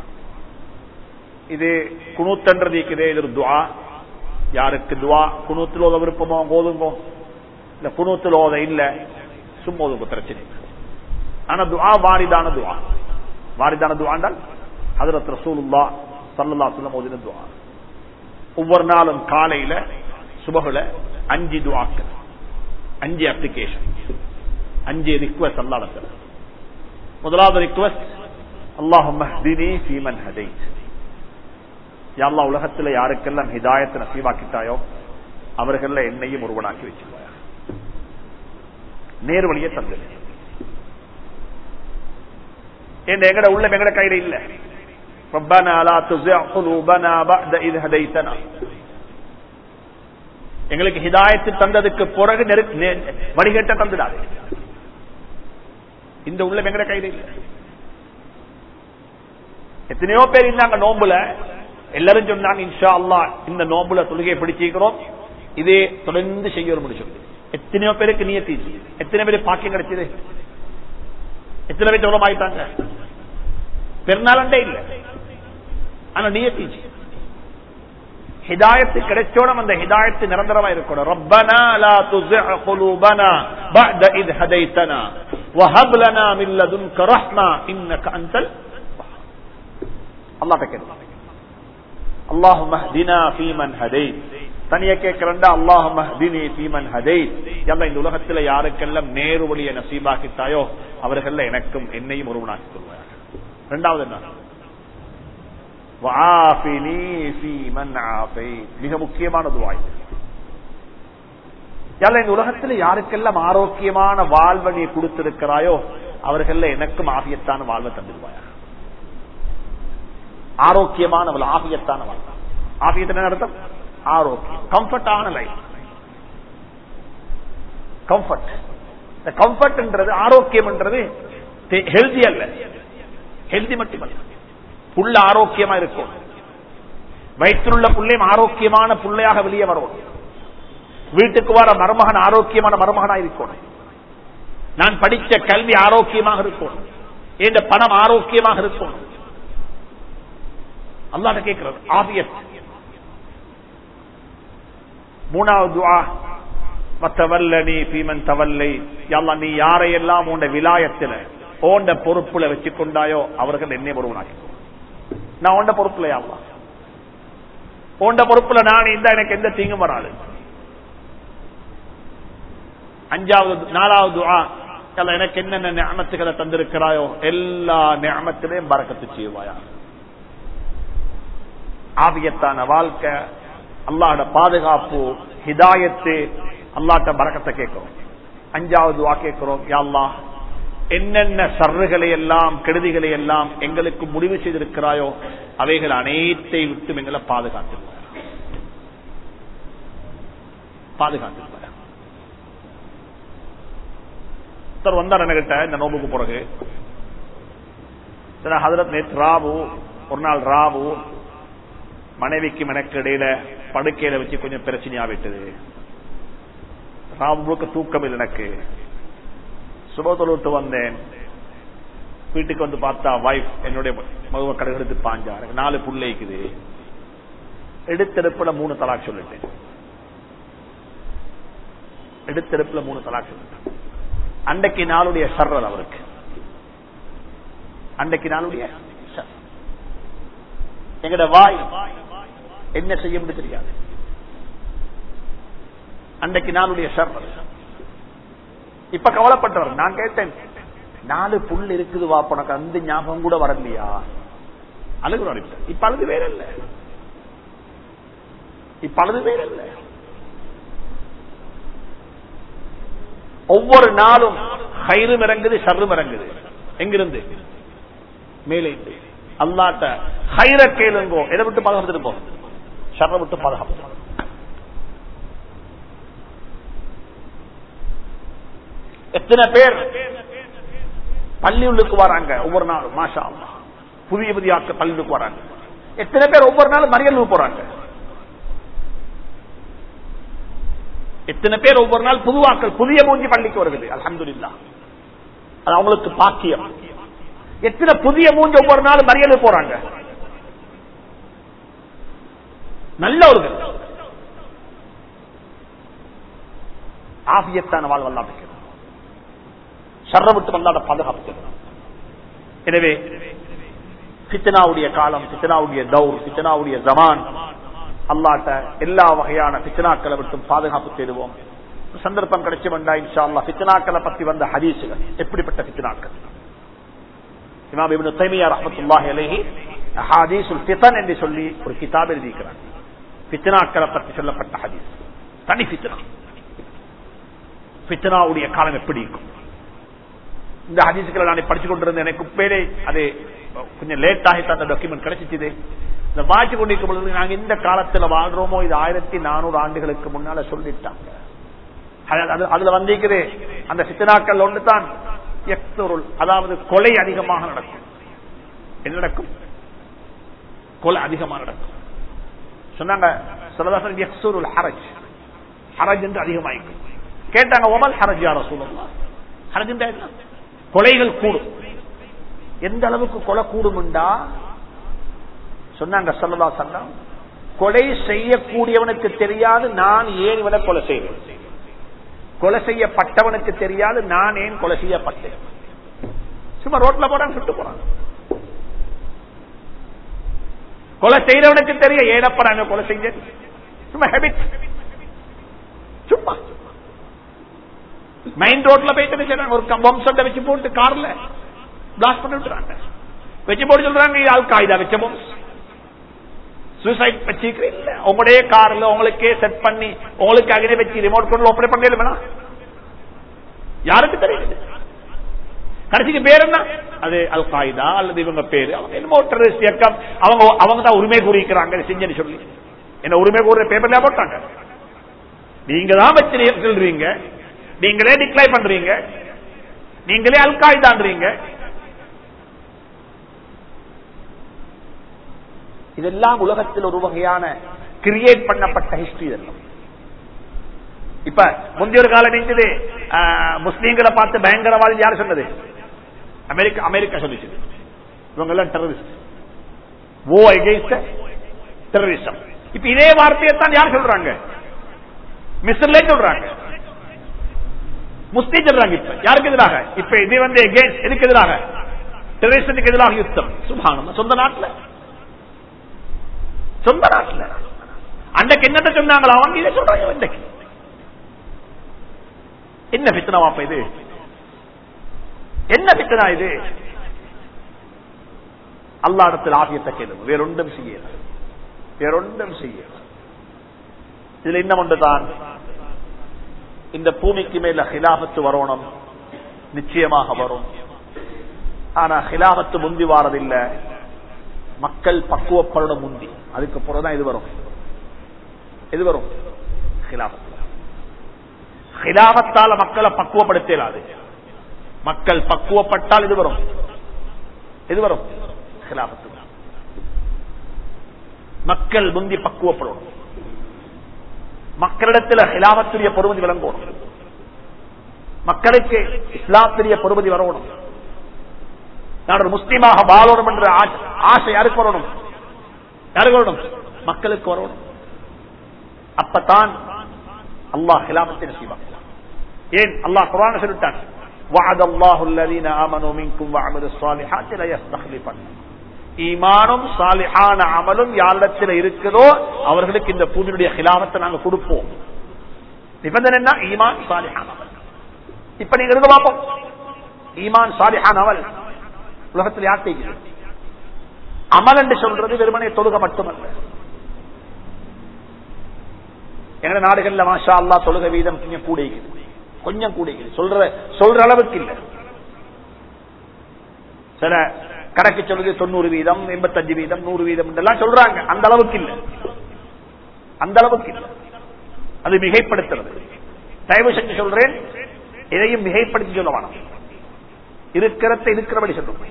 இது குணூத்தன்றது இருக்குது இது ஒரு துவா யாருக்கு துவா குணூத்தில் ஓத விருப்பமோ ஓதுங்கோ இல்ல குணூத்தில் ஓத இல்ல சும்மா ஓதுங்க பிரச்சனை ஆனா துவா வாரிதான துவா வாரிதான துவாண்டால் ஹதரத் ரசூலுல்லா சல்லல்லா சொல்லம் ஓதின துவா ஒவ்வொரு நாளும் காலையில சுபகுல அஞ்சு துவாக்கள் அஞ்சு அப்ளிகேஷன் அஞ்சு ரிக்வஸ்ட் அல்லாடத்தில் முதலாவது ரிக்வஸ்ட் அல்லாஹும் ஃபீமன் ஹதைத் யாழ்லா உலகத்துல யாருக்கெல்லாம் ஹிதாயத்தை நசீவாக்கிட்டாயோ அவர்கள என்னையும் ஒருவனாக்கி வச்சிருவாயா நேர்வழியை தந்து எங்கட உள்ள எங்கட கையில இல்ல ربنا لا تزغ قلوبنا بعد إذ هديتنا எங்களுக்கு ஹிதாயத்து தந்ததுக்கு பிறகு வடிகட்ட தந்துடாது இந்த உள்ள எங்கட கையில இல்ல எத்தனையோ பேர் இருந்தாங்க நோம்புல எல்லாரும் சொன்னாங்க இன்ஷா அல்லா இந்த நோம்புல தொழுகையை பிடிச்சிக்கிறோம் இதே தொடர்ந்து செய்ய முடிச்சு எத்தனையோ பேருக்கு நியத்தீச்சு எத்தனை பேருக்கு பாக்கியம் கிடைச்சது எத்தனை பேர் எவ்வளவு ஆயிட்டாங்க பெருநாளண்டே இல்ல ஆனா நியத்தீச்சு ஹிதாயத்து கிடைச்சோடும் அந்த ஹிதாயத்து நிரந்தரமா இருக்கணும் ரப்பனா லா துஸிஅ குலூபனா பஅத இத் ஹதைதனா வஹப் லனா மின் லதுன்க ரஹ்மா இன்னக அன்தல் அல்லாஹ் கேட்கிறான் அல்லாஹும்ம ஹ்தினா ஃபீமன் ஹதைத் தனியா கேட்கிறண்டா அல்லாஹும்ம ஹ்தினி ஃபீமன் ஹதைத் யல்லாஹ் இந்த உலகத்துல யாருக்கெல்லாம் நேரு வழியை நசீபாக்கித்தாயோ அவர்கள்ல எனக்கும் என்னையும் ஒருவனாக்கி கொள்வாயாக இரண்டாவது என்ன வஆஃபினி ஃபீமன் ஆஃபைத் மிக முக்கியமான துவாய் யல்லாஹ் இந்த உலகத்துல யாருக்கெல்லாம் ஆரோக்கியமான வாழ்வை நீ கொடுத்திருக்கிறாயோ அவர்கள்ல எனக்கும் ஆகியத்தான வாழ்வை தந்துடுவாயாக ஆரோக்கியமான ஆகியத்தான வாழ்க்கை ஆகியத்தின் என்ன அர்த்தம் ஆரோக்கியம் கம்ஃபர்டான லைஃப் கம்ஃபர்ட் இந்த கம்ஃபர்ட்ன்றது ஆரோக்கியம்ன்றது ஹெல்தி அல்ல ஹெல்தி மட்டுமல்ல புள்ள ஆரோக்கியமா இருக்கும் வயிற்றுள்ள புள்ளையும் ஆரோக்கியமான புள்ளையாக வெளியே வரும் வீட்டுக்கு வர மருமகன் ஆரோக்கியமான மருமகனா இருக்கணும் நான் படிச்ச கல்வி ஆரோக்கியமாக இருக்கணும் என்ற பணம் ஆரோக்கியமாக இருக்கணும் அல்லாத கேட்கிறது ஆபியத் மூணாவது துஆ வத்தவல்லனி பீமன் தவல்லை யல்லா நீ யாரையெல்லாம் உண்ட விலாயத்துல ஓண்ட பொறுப்புல வச்சு கொண்டாயோ அவர்கள் என்னை ஒருவனாக்கி நான் உண்ட பொறுப்புல யாவா ஓண்ட பொறுப்புல நான் இந்த எனக்கு எந்த தீங்கும் வராது அஞ்சாவது நாலாவது துஆ யல்லா எனக்கு என்னென்ன நியமத்துகளை தந்திருக்கிறாயோ எல்லா நியமத்திலையும் பறக்கத்து செய்வாயா ஆவியத்தான வாழ்க்கை அல்லாட பாதுகாப்பு ஹிதாயத்து அல்லாட்ட பறக்கத்தை கேட்கிறோம் அஞ்சாவது வா கேட்கிறோம் யாழ்லா என்னென்ன சர்றுகளை எல்லாம் கெடுதிகளை எல்லாம் எங்களுக்கு முடிவு செய்திருக்கிறாயோ அவைகள் அனைத்தை விட்டு எங்களை பாதுகாத்து பாதுகாத்து வந்தார் என்கிட்ட இந்த நோம்புக்கு பிறகு ஹதரத் நேற்று ராவு ஒரு நாள் ராவு மனைவிக்கும் எனக்கு இடையில படுக்கையில வச்சு கொஞ்சம் பிரச்சனையா விட்டது ராமுக்கு தூக்கம் இல்லை எனக்கு சுபத்தொழுத்து வந்தேன் வீட்டுக்கு வந்து பார்த்தா வைஃப் என்னுடைய மகுவ கடை எடுத்து பாஞ்சா எனக்கு நாலு புள்ளைக்குது எடுத்தெடுப்புல மூணு தலாக் சொல்லிட்டேன் எடுத்தெடுப்புல மூணு தலாக் சொல்லிட்டேன் அன்றைக்கு நாளுடைய சர்றல் அவருக்கு அன்றைக்கு நாளுடைய எங்கட வாய் என்ன செய்ய முடியும் தெரியாது அன்றைக்கு நாளுடைய சர்வர் இப்ப கவலைப்பட்டவர் நான் கேட்டேன் நாலு புல் இருக்குது வா உனக்கு அந்த ஞாபகம் கூட வரலையா அழுகுறாரு இப்ப அழுது வேற இல்ல இப்ப அழுது வேற இல்ல ஒவ்வொரு நாளும் கயிறும் இறங்குது சர்ரும் இறங்குது எங்கிருந்து மேலே அல்லாட்ட ஹைர கேளுங்கோ எதை விட்டு பாதுகாத்துட்டு போ ஷர்ரை விட்டு பாதுகாப்பு எத்தனை பேர் பள்ளி உள்ளுக்கு வராங்க ஒவ்வொரு நாளும் மாஷா அல்லா. புதிய புதிய ஆட்கள் பள்ளி உள்ளுக்கு வராங்க எத்தனை பேர் ஒவ்வொரு நாளும் மறியல் போறாங்க எத்தனை பேர் ஒவ்வொரு நாள் புதுவாக்கள் புதிய மூஞ்சி பள்ளிக்கு வருகிறது அலமதுல்லா அது அவங்களுக்கு பாக்கியம் எத்தனை புதிய மூஞ்சி ஒவ்வொரு நாள் மறியலு போறாங்க நல்லவர்கள் ஆபியத்தான வாழ்வெல்லாம் வைக்கிறது சர்ற விட்டு வந்தாட பாதுகாப்பு எனவே சித்தனாவுடைய காலம் சித்தனாவுடைய தௌர் சித்தனாவுடைய ஜமான் அல்லாட்ட எல்லா வகையான பித்தனாக்களை விட்டும் பாதுகாப்பு தேடுவோம் சந்தர்ப்பம் கிடைச்சு வந்தா இன்ஷா அல்லா பித்தனாக்களை பத்தி வந்த ஹதீசுகள் எப்படிப்பட்ட பித்தனாக்கள் இமாம் இப்னு தைமியா ரஹ்மத்துல்லாஹி அலைஹி அஹாதீசுல் ஃபிதன் என்று சொல்லி ஒரு கிதாப் எழுதியிருக்கிறார் ஃபித்னாக்களை பற்றி சொல்லப்பட்ட ஹதீஸ் தனி ஃபித்னா ஃபித்னாவுடைய காலம் எப்படி இருக்கும் இந்த ஹதீசுகளை நான் படிச்சு கொண்டிருந்தேன் எனக்கு உப்பேலே அது கொஞ்சம் லேட் ஆகித்தான் அந்த டாக்குமெண்ட் கிடைச்சிச்சு இந்த வாய்ச்சி கொண்டிருக்கும் பொழுது நாங்க இந்த காலத்துல வாழ்றோமோ இது ஆயிரத்தி நானூறு ஆண்டுகளுக்கு முன்னால சொல்லிட்டாங்க அது- அது- அதுல வந்திருக்குது அந்த சித்தனாக்கள் ஒன்றுதான் எக்ஸொருள் அதாவது கொலை அதிகமாக நடக்கும் என்ன நடக்கும் கொலை அதிகமாக நடக்கும் சொன்னாங்க சொல்லதாசன் யக்சூருல் ஹரஜ் ஹரஜ் என்று அதிகமாயிக்கும் கேட்டாங்க ஒமல் ஹரஜ் யார சொல்லலாம் ஹரஜ் என்றா என்ன கொலைகள் கூடும் எந்த அளவுக்கு கொலை கூடும்டா சொன்னாங்க சொல்லலா சொன்னா கொலை செய்யக்கூடியவனுக்கு தெரியாது நான் ஏன் இவனை கொலை செய்வேன் கொலை செய்யப்பட்டவனுக்கு தெரியாது நான் ஏன் கொலை செய்யப்பட்டேன் சும்மா ரோட்ல போறாங்க சுட்டு போறாங்க கொலை செய்யறவனுக்கு தெரிய ஏனப்படாங்க கொலை செஞ்ச சும்மா ஹேபிட் சும்மா மெயின் ரோட்ல போயிட்டு செய்றாங்க ஒரு பம்ப் சட்டை வச்சு போட்டு கார்ல பிளாஸ்ட் பண்ணி விட்டுறாங்க வச்சு போட்டு சொல்றாங்க இது ஆள் காய்தா வச்ச பம்ப்ஸ் சூசைட் வச்சிருக்கிறேன் இல்ல உங்களுடைய கார்ல உங்களுக்கே செட் பண்ணி உங்களுக்கு அங்கே வச்சு ரிமோட் கொண்டு ஆப்ரேட் பண்ணல வேணா யாருக்கு தெரியுது கடைசிக்கு பேர் என்ன அது அல் காய்தா அல்லது இவங்க பேரு அவங்க என்னமோ டெரரிஸ்ட் இயக்கம் அவங்க அவங்க தான் உரிமை கூறிக்கிறாங்க செஞ்சு சொல்லி என்ன உரிமை கூறுற பேப்பர்ல போட்டாங்க நீங்க தான் வச்சு சொல்றீங்க நீங்களே டிக்ளைன் பண்றீங்க நீங்களே அல் காய்தான்றீங்க இதெல்லாம் உலகத்தில் ஒரு வகையான கிரியேட் பண்ணப்பட்ட ஹிஸ்டரி இதெல்லாம் இப்ப முந்தைய ஒரு காலம் இருந்தது முஸ்லீம்களை பார்த்து பயங்கரவாதி யார் சொன்னது அமெரிக்கா அமெரிக்கா சொல்லிச்சு இவங்க எல்லாம் டெரரிஸ்ட் ஓ எகெயின்ஸ்ட் டெரரிசம் இப்ப இதே வார்த்தையை தான் யார் சொல்றாங்க மிஸ்டர்லே சொல்றாங்க முஸ்லீம் சொல்றாங்க இப்ப யாருக்கு எதிராக இப்ப இது வந்து எகெயின்ஸ்ட் எதுக்கு எதிராக டெரரிசத்துக்கு எதிராக யுத்தம் சுபானம் சொந்த நாட்டில் சொந்த நாட்டில் அன்றைக்கு என்னத்த சொன்னாங்களா அவங்க இதை சொல்றாங்க இன்றைக்கு என்ன பித்தனவாப்ப இது என்ன பித்தனா இது அல்லாடத்தில் ஆகியத்தை கேளுங்க வேறொன்றும் செய்யல வேறொன்றும் செய்யல இதுல இன்னும் ஒன்றுதான் இந்த பூமிக்கு மேல ஹிலாபத்து வரணும் நிச்சயமாக வரும் ஆனா ஹிலாபத்து முந்தி வாரதில்லை மக்கள் பக்குவப்படணும் முந்தி அதுக்கு பிறகுதான் இது வரும் எது வரும் ஹிலாபத் ஹிலாபத்தால மக்களை பக்குவப்படுத்தலாது மக்கள் பக்குவப்பட்டால் இது வரும் எது வரும் ஹிலாபத்து மக்கள் முந்தி பக்குவப்படணும் மக்களிடத்தில் ஹிலாபத்துடைய பொறுமதி விளங்கணும் மக்களுக்கு இஸ்லாத்துடைய பொறுமதி வரணும் நான் ஒரு முஸ்லீமாக வாழணும் என்ற ஆசை யாருக்கு வரணும் யாருக்கு வரணும் மக்களுக்கு வரணும் அப்பத்தான் அல்லாஹ் ஹிலாபத்தை நசீபாக்கலாம் ஏன் அல்லாஹ் குரான சொல்லிட்டான் وعد الله الذين آمنوا منكم وعملوا الصالحات لا يستخلفن ஈமானும் சாலிஹான அமலும் யாரிடத்தில் இருக்குதோ அவர்களுக்கு இந்த பூமியுடைய ஹிலாபத்தை நாங்க கொடுப்போம் நிபந்தனை என்ன ஈமான் சாலிஹான் அமல் இப்ப நீங்க இருக்க பார்ப்போம் ஈமான் சாலிஹான் அமல் உலகத்தில் யார் செய்கிறது அமல் என்று சொல்றது வெறுமனே தொழுக மட்டுமல்ல எங்க நாடுகள்ல மாஷா அல்லா தொழுக வீதம் கொஞ்சம் கூடிக்குது கொஞ்சம் கூடிக்குது சொல்ற சொல்ற அளவுக்கு இல்ல சில கணக்கு சொல்லுது தொண்ணூறு வீதம் எண்பத்தஞ்சு வீதம் நூறு வீதம் எல்லாம் சொல்றாங்க அந்த அளவுக்கு இல்ல அந்த அளவுக்கு இல்ல அது மிகைப்படுத்துறது தயவு செஞ்சு சொல்றேன் இதையும் மிகைப்படுத்தி சொல்ல வேணாம் இருக்கிறத இருக்கிறபடி சொல்லுங்க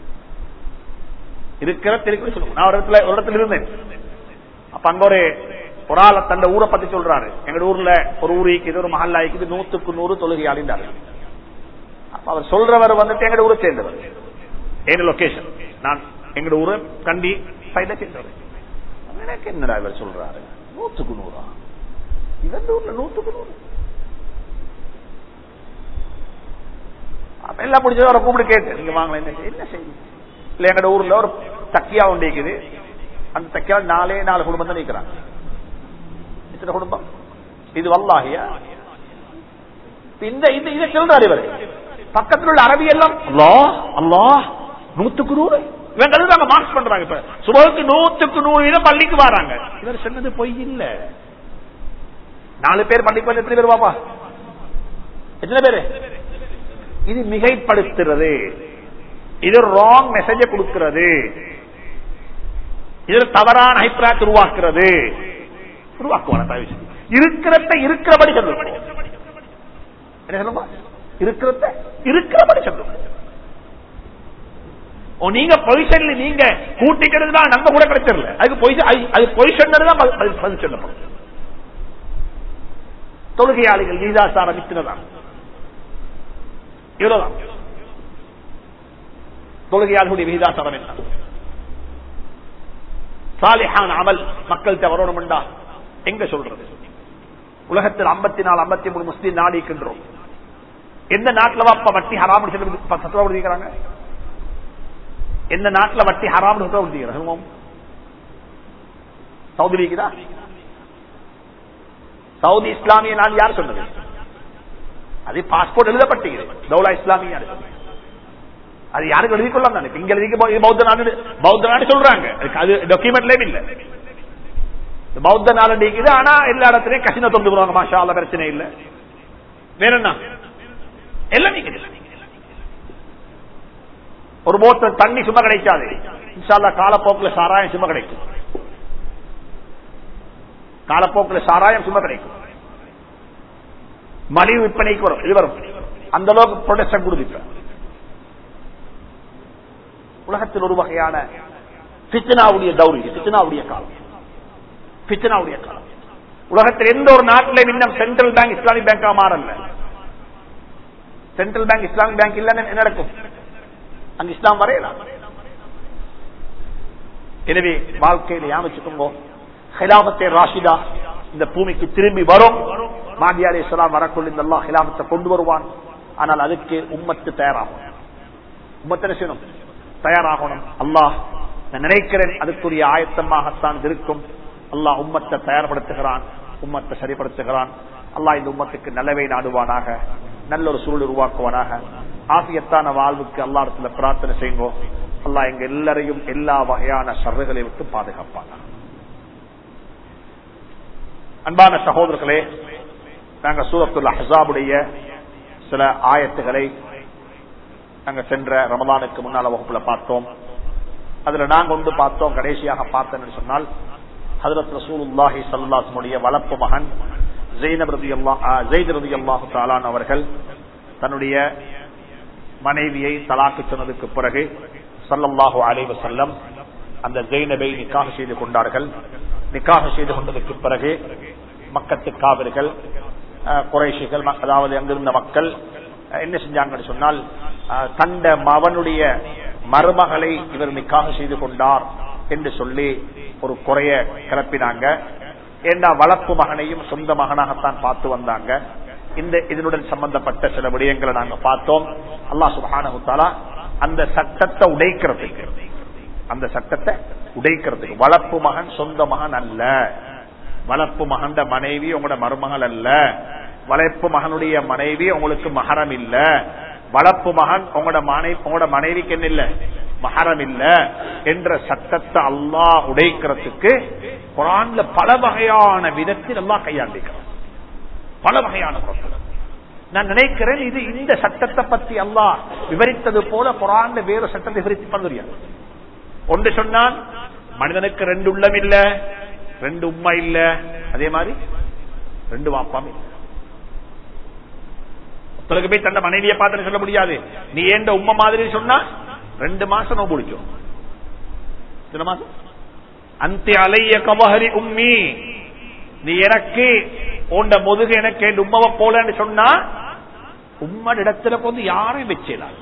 இருக்கிறத இருக்கிற சொல்லுங்க நான் ஒரு இடத்துல ஒரு இடத்துல இருந்தேன் அப்ப அங்க ஒரு ஒரு ஆள் தந்த ஊரை பத்தி சொல்றாரு எங்க ஊர்ல ஒரு ஊர் இருக்குது ஒரு மஹல்லா இருக்குது நூத்துக்கு நூறு தொழுகையாளின்றாரு அப்ப அவர் சொல்றவர் வந்துட்டு எங்க ஊரை சேர்ந்தவர் என்ன லொகேஷன் நான் எங்க ஊரு கண்டி சைட சேர்ந்தவர் எனக்கு என்னடா இவர் சொல்றாரு நூத்துக்கு நூறா இவன் ஊர்ல நூத்துக்கு நூறு அப்ப எல்லாம் பிடிச்சது அவரை கூப்பிட்டு கேட்டு நீங்க வாங்கல என்ன செய்ய- என்ன செய்யுங்க இல்ல எங்க ஊர்ல ஒரு தக்கியா ஒன்று இருக்குது அந்த தக்கியா நாலே நாலு குடும்பம் தான் நிக்கிறாங்க எத்தனை குடும்பம் இது வல்லாகியா இந்த இந்த இதை சொல்றாரு இவர் பக்கத்தில் உள்ள அரபி எல்லாம் அல்லா அல்லா நூத்துக்கு நூறு இவங்க எழுதுறாங்க மார்க்ஸ் பண்றாங்க இப்ப சுபகுக்கு நூத்துக்கு நூறு வீதம் பள்ளிக்கு வராங்க இவர் சொன்னது பொய் இல்ல நாலு பேர் பள்ளிக்கு வந்து எத்தனை பேர் பாப்பா எத்தனை பேரு இது மிகைப்படுத்துறது இது ராங் மெசேஜ கொடுக்கிறது இது தவறான அபிப்பிராயத்தை உருவாக்குறது உருவாக்குவான தயவு செஞ்சு. இருக்கிறத இருக்கிறபடி சொல்லுங்க என்ன சொல்லுங்க இருக்கிறத இருக்கிறபடி சொல்லுங்க ஓ, நீங்க பொசிஷன்ல நீங்க கூட்டிக்கிறது தான் நம்ம கூட கிடைச்சிடல அதுக்கு பொசிஷன் அது பொசிஷன் தான் பதில் பதில் பதில் சொல்லப்படும் தொழுகையாளிகள் கீதாசார மித்தினதான் இவ்வளவுதான் தொழுகையாளர்களுடைய விகிதாசாரம் என்ன சாலிஹான் அமல் மக்கள்கிட்ட வரணும்டா எங்க சொல்றது உலகத்தில் ஐம்பத்தி நாலு ஐம்பத்தி மூணு முஸ்லீம் நாடு இருக்கின்றோம் எந்த நாட்டில் வாப்ப வட்டி ஹராம் சத்தப்படுத்திக்கிறாங்க எந்த நாட்டில் வட்டி ஹராம் சத்தப்படுத்திக்கிறாங்க சவுதி இருக்குதா சவுதி இஸ்லாமிய நாடு யார் சொன்னது அது பாஸ்போர்ட் எழுதப்பட்டிருக்கிறது தௌலா இஸ்லாமிய நாடு அது யாருக்கு எழுதி கொள்ளலாம் தானே இங்க எழுதி இது பௌத்த நாடு பௌத்த நாடு சொல்றாங்க அதுக்கு அது டாக்குமெண்ட்லயும் இல்ல இது பௌத்த நாடு இருக்குது ஆனா எல்லா இடத்துலயும் கசின தொண்டு போடுவாங்க மாஷா அல்ல பிரச்சனை இல்ல வேற என்ன எல்லாம் நீக்குது ஒரு போத்த தண்ணி சும்மா கிடைக்காது இன்ஷால்லா காலப்போக்கில் சாராயம் சும்மா கிடைக்கும் காலப்போக்கில் சாராயம் சும்மா கிடைக்கும் மலிவு விற்பனைக்கு வரும் இது வரும் அந்த அளவுக்கு ப்ரொடக்ஷன் கொடுத்து உலகத்தில் ஒரு வகையான பித்தனாவுடைய தௌரி பித்தனாவுடைய காலம் பித்தனாவுடைய காலம் உலகத்தில் எந்த ஒரு நாட்டிலும் இன்னும் சென்ட்ரல் பேங்க் இஸ்லாமிக் பேங்கா மாறல சென்ட்ரல் பேங்க் இஸ்லாமிக் பேங்க் இல்லன்னு என்ன நடக்கும் அங்க இஸ்லாம் வரையலாம் எனவே வாழ்க்கையில யாமிச்சுக்கோங்க ஹிலாபத்தை ராஷிதா இந்த பூமிக்கு திரும்பி வரும் மாதி அலி இஸ்லாம் வரக்குள்ள இந்த அல்லா ஹிலாபத்தை கொண்டு வருவான் ஆனால் அதுக்கு உம்மத்து தயாராகும் உம்மத்து என்ன செய்யணும் தயாராகணும் அல்லாஹ் நான் நினைக்கிறேன் அதுக்குரிய ஆயத்தமாகத்தான் இருக்கும் அல்லாஹ் உம்மத்தை தயார்படுத்துகிறான் உம்மத்தை சரிப்படுத்துகிறான் அல்லாஹ் இந்த உம்மத்துக்கு நல்லவை நாடுவானாக நல்ல ஒரு சூழல் உருவாக்குவானாக ஆசியத்தான வாழ்வுக்கு அல்லா இடத்துல பிரார்த்தனை செய்வோம் அல்லாஹ் எங்க எல்லாரையும் எல்லா வகையான சர்வைகளை விட்டு பாதுகாப்பாங்க அன்பான சகோதரர்களே நாங்க சூரத்துல் அஹாபுடைய சில ஆயத்துகளை நாங்க சென்ற ரமலானுக்கு முன்னால வகுப்புல பார்த்தோம் அதுல நாங்க ஒன்று பார்த்தோம் கடைசியாக பார்த்தேன்னு சொன்னால் ஹதரத் ரசூலுல்லாஹி சல்லாசனுடைய வளர்ப்பு மகன் ஜெயினப் ரதி ஜெயித் ரதி அல்லாஹு தாலான் அவர்கள் தன்னுடைய மனைவியை தலாக்கு சொன்னதுக்கு பிறகு சல்லல்லாஹு அலைவ செல்லம் அந்த ஜெயினபை நிக்காக செய்து கொண்டார்கள் நிக்காக செய்து கொண்டதற்கு பிறகு மக்கத்து காவிர்கள் குறைஷிகள் அதாவது அங்கிருந்த மக்கள் என்ன செஞ்சாங்கன்னு சொன்னால் தண்ட மவனுடைய மருமகளை இவர் நிக்காக செய்து கொண்டார் என்று சொல்லி ஒரு குறைய கிளப்பினாங்க ஏண்டா வளர்ப்பு மகனையும் சொந்த மகனாகத்தான் பார்த்து வந்தாங்க இந்த இதனுடன் சம்பந்தப்பட்ட சில விடயங்களை நாங்க பார்த்தோம் அல்லா சுபானகுத்தாலா அந்த சட்டத்தை உடைக்கிறதுக்கு அந்த சட்டத்தை உடைக்கிறதுக்கு வளர்ப்பு மகன் சொந்த மகன் அல்ல வளர்ப்பு மகண்ட மனைவி உங்களோட மருமகள் அல்ல வளர்ப்பு மகனுடைய மனைவி உங்களுக்கு மகரம் இல்ல வளர்ப்பு மகன் உங்களோட மனைவி உங்களோட மனைவிக்கு என்ன இல்ல மகரம் இல்ல என்ற சட்டத்தை அல்லா உடைக்கிறதுக்கு குரான்ல பல வகையான விதத்தில் எல்லாம் கையாண்டிக்கிறான் பல வகையான குரல் நான் நினைக்கிறேன் இது இந்த சட்டத்தை பத்தி அல்லா விவரித்தது போல குரான் வேறு சட்டத்தை விவரித்து பண்ணுறியா ஒன்று சொன்னான் மனிதனுக்கு ரெண்டு உள்ளம் இல்ல ரெண்டு உண்மை இல்ல அதே மாதிரி ரெண்டு வாப்பாம் இல்ல ஒருத்தருக்கு போய் தன்னை மனைவியை பார்த்து சொல்ல முடியாது நீ ஏண்ட உண்மை மாதிரி சொன்னா ரெண்டு மாசம் நோம்பு பிடிக்கும் எத்தனை மாசம் அந்த அலைய கவஹரி உம்மி நீ எனக்கு உண்ட முதுகு எனக்கு என் உம்மவை போலன்னு சொன்னா உம்மன் இடத்துல கொண்டு யாரையும் வச்சேலாது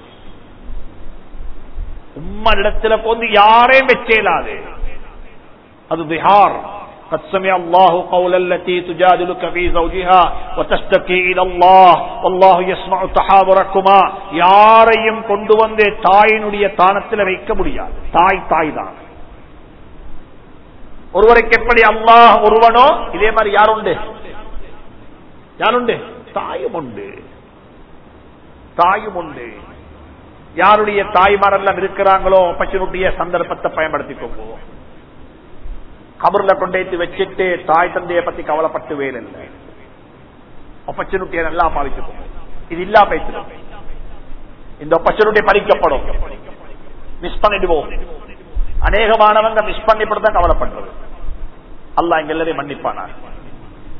உம்மன் இடத்துல கொண்டு யாரையும் வச்சேலாது அது பிஹார் قد سمع الله قول التي تجادلك في زوجها وتشتكي الى الله والله يسمع تحاوركما யாரையும் கொண்டு வந்து தாயினுடைய தானத்தில் வைக்க முடியாது தாய் தாய் தான் ஒருவருக்கு எப்படி அல்லாஹ் ஒருவனோ இதே மாதிரி யாருண்டு யாருண்டு தாயும் உண்டு தாயும் உண்டு யாருடைய தாய்மாரெல்லாம் இருக்கிறாங்களோ பச்சனுடைய சந்தர்ப்பத்தை பயன்படுத்திக்கோங்க கபர்ல கொண்டு வச்சுட்டு தாய் தந்தையை பத்தி கவலைப்பட்டு வேலை இல்லை ஒப்பச்சனுட்டியை நல்லா பாதிச்சுக்கோங்க இது இல்லா பேசுறோம் இந்த ஒப்பச்சனுட்டியை பறிக்கப்படும் மிஸ் பண்ணிடுவோம் அநேகமானவங்க மிஸ் பண்ணிப்பட்டு கவலைப்படுறது அல்லா எங்க எல்லாரையும் மன்னிப்பானா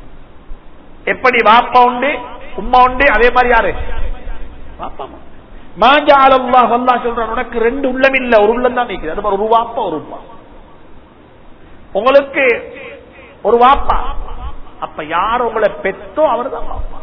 எப்படி வாப்பா உண்டு உம்மா உண்டு அதே மாதிரி யாரு வாப்பா மாஜால் அல்லாஹ் அல்லாஹ் சொல்றான் உனக்கு ரெண்டு உள்ளம் இல்ல ஒரு உள்ளம் தான் நிக்குது அது ஒரு வாப்பா ஒரு உப்பா உங்களுக்கு ஒரு வாப்பா அப்ப யார் உங்களை பெத்தோ அவர் தான் வாப்பா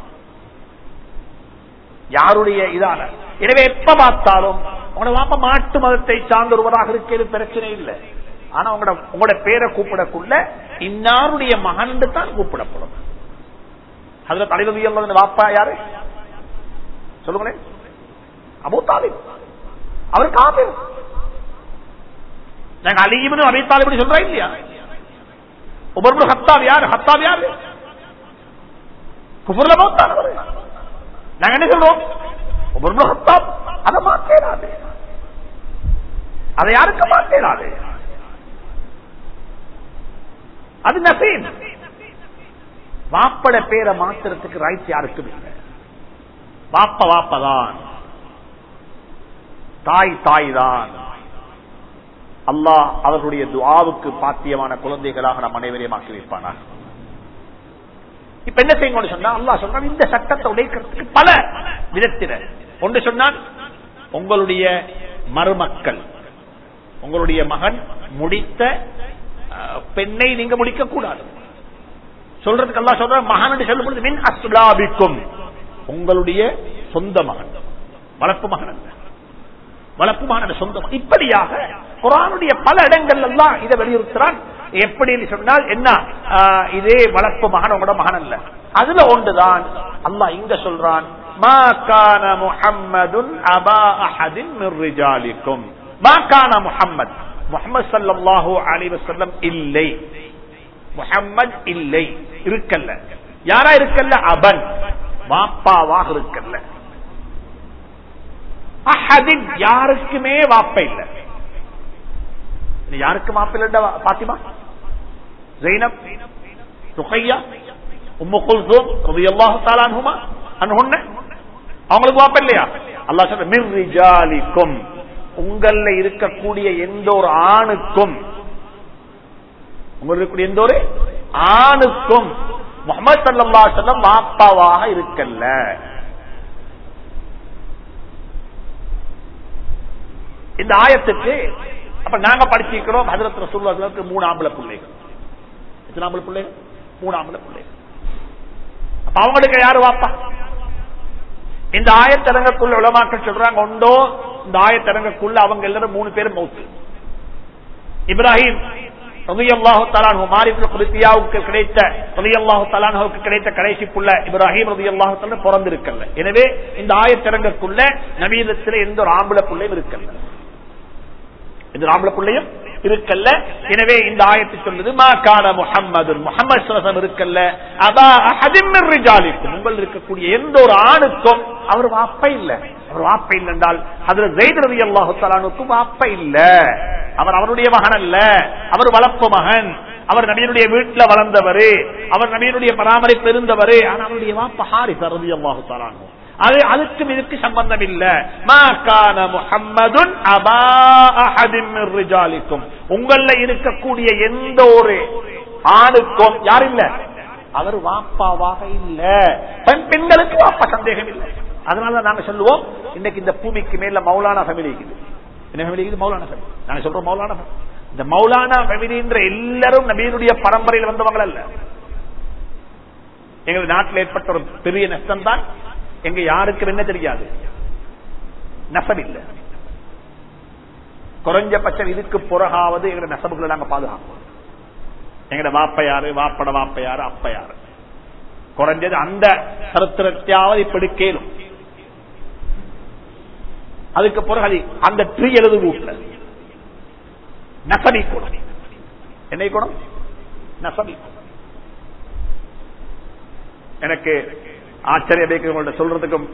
யாருடைய இதான எனவே எப்ப பார்த்தாலும் உங்களோட வாப்பா மாட்டு மதத்தை சார்ந்தொருவராக இருக்கிறது பிரச்சனை இல்லை ஆனா உங்களோட உங்களோட பேரை கூப்பிடக்குள்ள இன்னாருடைய மகன் தான் கூப்பிடப்படும் அதுல தலைவர் வாப்பா யாரு சொல்லுங்களேன் அபு தாலிப் அவர் காபிர் நாங்க அலிபும் அபி தாலிபு சொல்றா இல்லையா உபர்பு ஹத்தாப் யார் ஹத்தாப் யார் குஃபுர்ல மௌத்தானவர் நாங்க என்ன சொல்றோம் உபர்பு ஹத்தாப் அதை மாத்தேடாது அதை யாருக்கு மாத்தேடாது அது நசீன் வாப்பட பேரை மாத்துறதுக்கு ரைட் யாருக்கும் இல்லை வாப்ப வாப்பதான் தாய் தாய் தான் அல்லாஹ் அவர்களுடைய துவாவுக்கு பாத்தியமான குழந்தைகளாக நம் அனைவரையும் ஆக்கி வைப்பானா இப்ப என்ன செய்யணும் சொன்னா அல்லாஹ் சொல்றான் இந்த சட்டத்தை உடைக்கிறதுக்கு பல விதத்தினர் ஒன்று சொன்னால் உங்களுடைய மருமக்கள் உங்களுடைய மகன் முடித்த அஹ், பெண்ணை நீங்க முடிக்க கூடாது சொல்றதுக்கு அல்லா சொல்ற மகன் சொல்லும் பொழுது மின் அஸ்லாபிக்கும் உங்களுடைய சொந்த மகன் வளர்ப்பு மகன் அல்ல வளர்ப்பு மகன் சொந்த மகன் இப்படியாக குரானுடைய பல இடங்கள் எல்லாம் இதை வலியுறுத்துறான் எப்படி சொன்னால் என்ன ஆஹ், இதே வளர்ப்பு மகன் உங்களோட மகன் அல்ல அதுல ஒன்றுதான் அல்லாஹ் இங்க சொல்றான் மா கான முஹம்மதுன் அபா அஹதின் மிர் ரிஜாலிக்கும் மா கான முஹம்மத் முஹம்மது ஸல்லல்லாஹு அலைஹி வஸல்லம் இல்லை முஹம்மத் இல்லை இருக்கல்ல யாரா இருக்கல்ல அவன் வாப்பாவாக இருக்கல்ல அஹதின் யாருக்குமே வாப்ப இல்ல இது யாருக்கு மாப்ப இல்ல பாத்திமா ஜெயினப் ருக்கையா உம்மு குல்சூம் ரலியல்லாஹு தஆலா அன்ஹுமா அன்ஹுன்ன அவங்களுக்கு வாப்ப இல்லையா அல்லாஹ் சொல்ற மிர் ரிஜாலிக்கும் உங்கள்ல இருக்கக்கூடிய எந்த ஒரு ஆணுக்கும் உங்களுக்கு எந்த ஒரு ஆணுக்கும் முகமது சல்லா சொல்லம் வாப்பாவாக இருக்கல்ல இந்த ஆயத்துக்கு அப்ப நாங்க படிச்சிருக்கிறோம் ஹதரத் ரசூலுல்லாஹி மூணு ஆம்பளை பிள்ளைகள் எத்தனை ஆம்பளை பிள்ளைகள் மூணு ஆம்பளை பிள்ளைகள் அப்ப அவங்களுக்கு யாரு வாப்பா இந்த ஆயத்தரங்கக்குள்ள உலமாக்கள் சொல்றாங்க உண்டோ இந்த ஆயத்தரங்கக்குள்ள அவங்க எல்லாரும் மூணு பேரும் மௌத்து இப்ராஹிம் ரலியல்லாஹு தஆலாஹு மாரிஃபுல் குதியாவுக்கு கிடைத்த ரலியல்லாஹு தஆலாஹுக்கு கிடைத்த கடைசி புள்ள இப்ராஹிம் ரலியல்லாஹு தஆலா பிறந்திருக்கல்ல எனவே இந்த ஆயத்திறங்கக்குள்ள நவீனத்தில் எந்த ஒரு ஆம்பளை பிள்ளையும் இருக்கல்ல இந்த ஆம்பளை பிள்ளையும் இருக்கல்ல எனவே இந்த ஆயத்தை சொல்லுது மா கான முஹம்மது முஹம்மது சலசம் இருக்கல்ல அதா அஹதிம் ரிஜாலிக்கும் உங்கள் இருக்கக்கூடிய எந்த ஒரு ஆணுக்கும் அவர் வாப்ப இல்ல அவர் வாப்ப இல்லை என்றால் அதுல ஜெயித் ரவி அல்லாஹு தலானுக்கும் வாப்ப இல்ல அவர் அவருடைய மகன் அல்ல அவர் வளர்ப்பு மகன் அவர் நபியனுடைய வீட்டுல வளர்ந்தவர் அவர் நபியனுடைய பராமரிப்பு இருந்தவர் ஆனா அவருடைய வாப்ப ஹாரிஸ் ரவி அல்லாஹு தலானு அது அதுக்கும் இதுக்கு சம்பந்தம் இல்ல மா கான முஹம்மதுன் அபா அஹதின் மிர் ரிஜாலிக்கும் உங்கள இருக்கக்கூடிய எந்த ஒரு ஆணுக்கும் யார் இல்ல அவர் வாப்பாவாக இல்ல பெண் பெண்களுக்கு வாப்பா சந்தேகம் இல்லை அதனால நாங்க சொல்லுவோம் இன்னைக்கு இந்த பூமிக்கு மேல மௌலானா ஃபேமிலி இருக்குது என்ன ஃபேமிலி இருக்குது மௌலானா ஃபேமிலி நாங்க சொல்றோம் மௌலானா family. இந்த மௌலானா ஃபேமிலின்ற எல்லாரும் நபீனுடைய பரம்பரையில் வந்தவங்க அல்ல எங்கள் நாட்டில் ஏற்பட்ட ஒரு பெரிய நஷ்டம் தான் எங்க யாருக்கு என்ன தெரியாது நசம் இல்ல குறைஞ்சபட்சம் இதுக்கு புறகாவது எங்க நசபுகளை நாங்க பாதுகாப்போம் எங்கட வாப்ப யாரு வாப்பட வாப்ப யாரு அப்ப யாரு குறைஞ்சது அந்த சரித்திரத்தையாவது இப்படி கேளும் அதுக்கு பிறகு அது அந்த ட்ரீ எழுது வீட்டுல நசபி குணம் என்னை குணம் நசபி குணம் எனக்கு ஆச்சரியம் உங்கள்ட்ட சொல்றதுக்கும்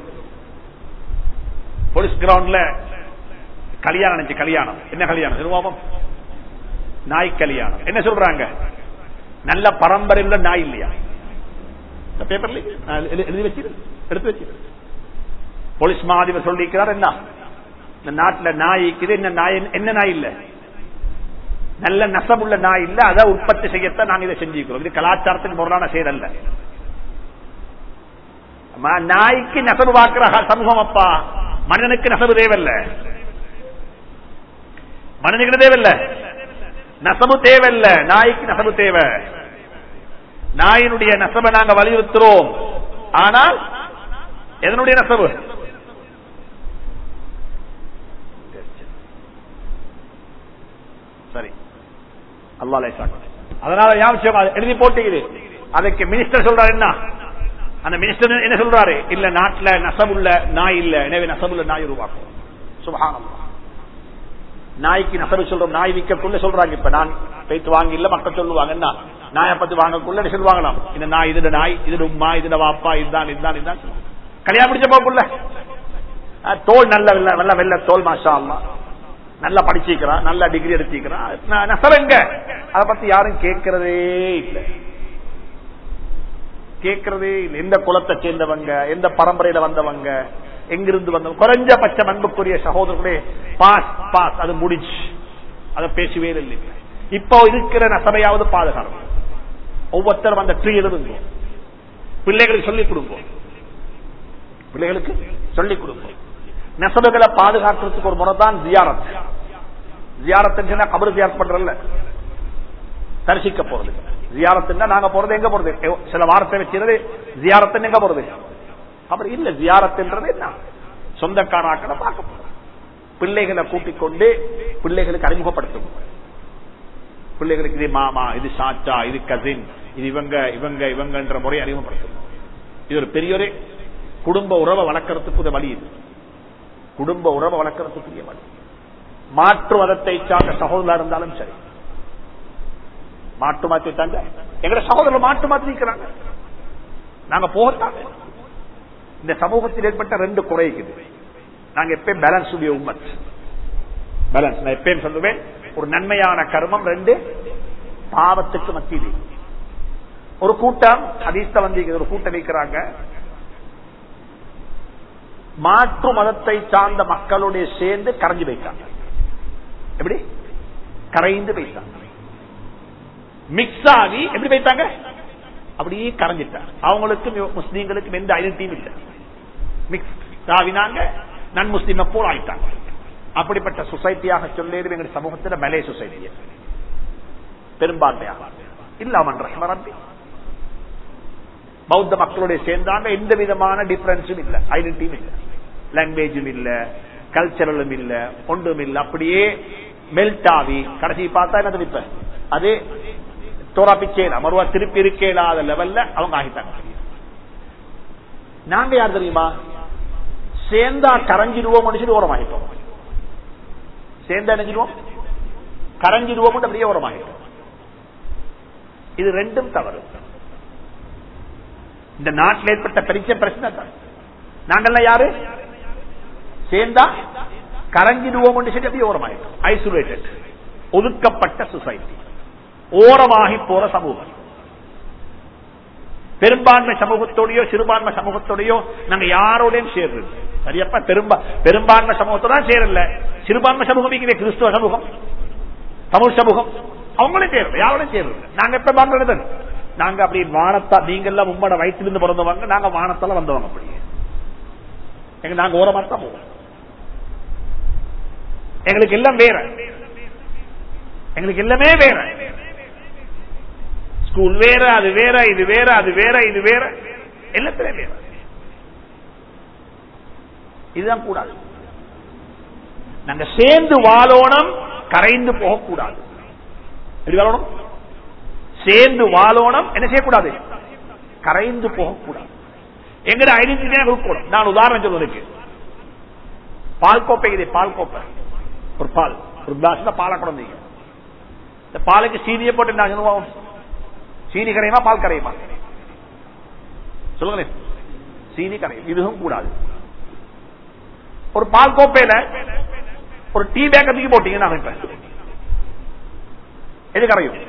போலீஸ் கிரவுண்ட்ல கல்யாணம் நினைச்சு கல்யாணம் என்ன கல்யாணம் நிர்வாகம் நாய் கல்யாணம் என்ன சொல்றாங்க நல்ல பரம்பரையில் நாய் இல்லையா இந்த பேப்பர்ல எழுதி வச்சு எடுத்து வச்சு போலீஸ் மாதிபர் சொல்லிக்கிறார் என்ன இந்த நாட்டுல நாய் இருக்குது என்ன நாய் என்ன நாய் இல்ல நல்ல நசமுள்ள நாய் இல்ல அதை உற்பத்தி செய்யத்தான் நாங்க இதை செஞ்சுக்கிறோம் இது கலாச்சாரத்துக்கு முரணான செயல் நாய்க்கு நெசவு பார்க்கிற சமூகம் அப்பா மனிதனுக்கு நசபு தேவையில்ல மனிதனுக்கு தேவையில்ல நசபு தேவையில்ல நாய்க்கு நசபு தேவை நாயினுடைய நசபை நாங்க வலியுறுத்துறோம் ஆனால் எதனுடைய நசபு சரி அல்லா அதனால ஞாபகம் எழுதி போட்டுக்குது அதுக்கு மினிஸ்டர் சொல்றாரு என்ன அந்த மினிஸ்டர் என்ன சொல்றாரு இல்ல நாட்டுல நசபுள்ள நாய் இல்ல எனவே நசபுள்ள நாய் உருவாக்கும் சுபகானம் நாய்க்கு நசபு சொல்றோம் நாய் விற்கக்குள்ள சொல்றாங்க இப்ப நான் பேத்து வாங்கி இல்ல மக்கள் சொல்லுவாங்க என்ன நாயை பத்தி வாங்கக்குள்ள சொல்லுவாங்களாம் இந்த நாய் இது நாய் இது உம்மா இது வாப்பா இதுதான் இதுதான் இதுதான் கல்யாணம் முடிச்ச போக்குள்ள தோல் நல்ல வெள்ள வெள்ள வெள்ள தோல் மாஷா அல்லா நல்லா படிச்சிருக்கிறான் நல்ல டிகிரி எடுத்திருக்கிறான் நசரங்க அதை பத்தி யாரும் கேட்கறதே இல்லை கேட்கறதே இல்லை எந்த குலத்தை சேர்ந்தவங்க எந்த பரம்பரையில வந்தவங்க எங்கிருந்து வந்தவங்க குறைஞ்சபட்ச அன்புக்குரிய சகோதரர்களே பாஸ் பாஸ் அது முடிச்சு அதை பேசுவே இல்லை இப்போ இருக்கிற நசபையாவது பாதுகாப்பு ஒவ்வொருத்தரும் அந்த ட்ரீ எழுதுங்க பிள்ளைகளுக்கு சொல்லிக் கொடுங்க பிள்ளைகளுக்கு சொல்லிக் கொடுங்க நெசவுகளை பாதுகாக்கிறதுக்கு ஒரு முறை தான் ஜியாரத் ஜியாரத் கபரு ஜியாரத் பண்றல தரிசிக்க போறது ஜியாரத்துன்னா நாங்க போறது எங்க போறது சில வார்த்தை வச்சுறது ஜியாரத்து எங்க போறது அப்படி இல்ல ஜியாரத்துன்றது என்ன சொந்தக்காராக்களை பார்க்க போறோம் பிள்ளைகளை கூட்டிக் கொண்டு பிள்ளைகளுக்கு அறிமுகப்படுத்தும் பிள்ளைகளுக்கு இது மாமா இது சாச்சா இது கசின் இது இவங்க இவங்க இவங்கன்ற முறை அறிமுகப்படுத்தும் இது ஒரு பெரிய ஒரு குடும்ப உறவை வளர்க்கறதுக்கு ஒரு வழி இது குடும்ப உறவை வளர்க்கறதுக்குரிய வழி மாற்று மதத்தை சார்ந்த சகோதரா இருந்தாலும் சரி மாற்று மாத்தி தாங்க எங்க சகோதரர் மாற்று மாத்தி நிற்கிறாங்க நாங்க போகத்தாங்க இந்த சமூகத்தில் ஏற்பட்ட ரெண்டு குறை இருக்குது நாங்க எப்பயும் பேலன்ஸ் உடைய உம்மத் பேலன்ஸ் நான் எப்பயும் சொல்லுவேன் ஒரு நன்மையான கர்மம் ரெண்டு பாவத்துக்கு மத்தியில் ஒரு கூட்டம் ஹதீஸ்த வந்து ஒரு கூட்டம் வைக்கிறாங்க மாற்று மதத்தை சார்ந்த மக்களுடைய சேர்ந்து கரைஞ்சு வைத்தாங்க எப்படி கரைந்து வைத்தாங்க மிக்ஸ் ஆகி எப்படி வைத்தாங்க அப்படியே கரைஞ்சிட்டாங்க அவங்களுக்கும் முஸ்லீம்களுக்கும் எந்த ஐடென்டிட்டியும் இல்லை மிக்ஸ் ஆகினாங்க நன் முஸ்லீமை போல் ஆயிட்டாங்க அப்படிப்பட்ட சொசைட்டியாக சொல்லியது எங்க சமூகத்தில் மலே சொசைட்டி பெரும்பான்மையாக இல்லாமன் ரஹ்மரம்பி பௌத்த மக்களுடைய சேர்ந்தாங்க எந்த விதமான டிஃபரன்ஸும் இல்ல ஐடென்டிட்டியும் இல்ல லாங்குவேஜும் இல்ல கல்ச்சரலும் இல்ல ஒன்றும் இல்ல அப்படியே மெல்ட் ஆகி கடைசி பார்த்தா என்ன இப்ப அது தோரா பிச்சேலா மறுவா திருப்பி இருக்கேலாத லெவல்ல அவங்க ஆகிட்டாங்க நாங்க யார் தெரியுமா சேர்ந்தா கரைஞ்சிடுவோம் சொல்லி ஓரமாகிட்டோம் சேர்ந்தா நினைச்சிடுவோம் கரைஞ்சிடுவோம் அப்படியே ஓரமாகிட்டோம் இது ரெண்டும் தவறு இந்த நாட்டில் ஏற்பட்ட பெரிய பிரச்சனை தான் நாங்கெல்லாம் யாரு சேர்ந்தா கரைஞ்சிடுவோம் சொல்லி அப்படியே ஓரமாயிட்டோம் ஐசோலேட்டட் ஒதுக்கப்பட்ட சொசைட்டி ஓரமாகி போற சமூகம் பெரும்பான்மை சமூகத்தோடையோ சிறுபான்மை சமூகத்தோடையோ நாங்க யாரோடையும் சேர்றது சரியப்பா பெரும்பா பெரும்பான்மை சமூகத்தோட சேரல சிறுபான்மை சமூகம் இங்கே கிறிஸ்துவ சமூகம் தமிழ் சமூகம் அவங்களும் சேரல யாரோடையும் சேரல நாங்க எப்ப பாக்குறது நாங்க அப்படி வானத்தா நீங்க எல்லாம் உம்மோட வயிற்றிலிருந்து பிறந்தவங்க நாங்க வானத்தால வந்தவங்க அப்படியே எங்க நாங்க ஓரமா தான் போவோம் எங்களுக்கு எல்லாம் வேற எங்களுக்கு எல்லாமே வேற ஸ்கூல் வேற அது வேற இது வேற அது வேற இது வேற எல்லாத்திலே வேற இதுதான் கூடாது நாங்க சேர்ந்து வாழோணம் கரைந்து போகக்கூடாது எப்படி வாழணும் சேர்ந்து வாழோணம் என்ன செய்யக்கூடாது கரைந்து போகக்கூடாது எங்கட ஐடென்டிட்டியா இருக்கணும் நான் உதாரணம் சொல்வதற்கு பால் கோப்பை இது பால் கோப்பை ஒரு பால் ஒரு கிளாஸ்ல பாலை குழந்தைங்க இந்த பாலுக்கு சீனியை போட்டு என்ன சொல்லுவோம் சீனி கரையுமா பால் கரையுமா சொல்லுங்களேன் சீனி கரையும் இதுவும் கூடாது ஒரு பால் கோப்பையில ஒரு டீ பேக்க தூக்கி போட்டீங்க நான் இப்ப எது கரையும்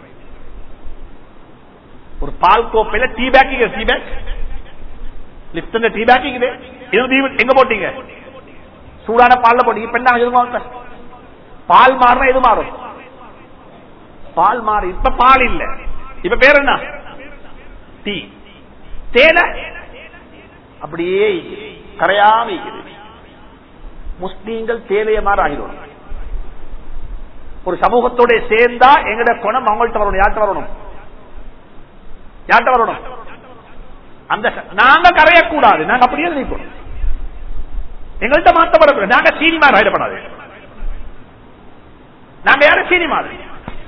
ஒரு பால் கோப்பையில tea bag tea bag lift tea bag இது எங்க போட்டீங்க சூடான பால்ல போட்டீங்க இப்ப என்ன பால் மாறினா எது மாறும் பால் மாறு இப்ப பால் இல்ல இப்ப பேர் என்ன டீ தேனை அப்படியே கரையாம இருக்குது முஸ்லீம்கள் தேவைய மாதிரி ஆகிடும் ஒரு சமூகத்தோட சேர்ந்தா எங்கட குணம் அவங்கள்ட்ட வரணும் யார்கிட்ட வரணும் யார்கிட்ட வரணும் அந்த ச- நாங்க கரையக்கூடாது நாங்க அப்படியே நினைப்போம் எங்கள்கிட்ட மாற்றப்படக்கூடாது நாங்க சீனி மாதிரி ஆயிடப்படாது நாங்க யாரும் சீனி மாதிரி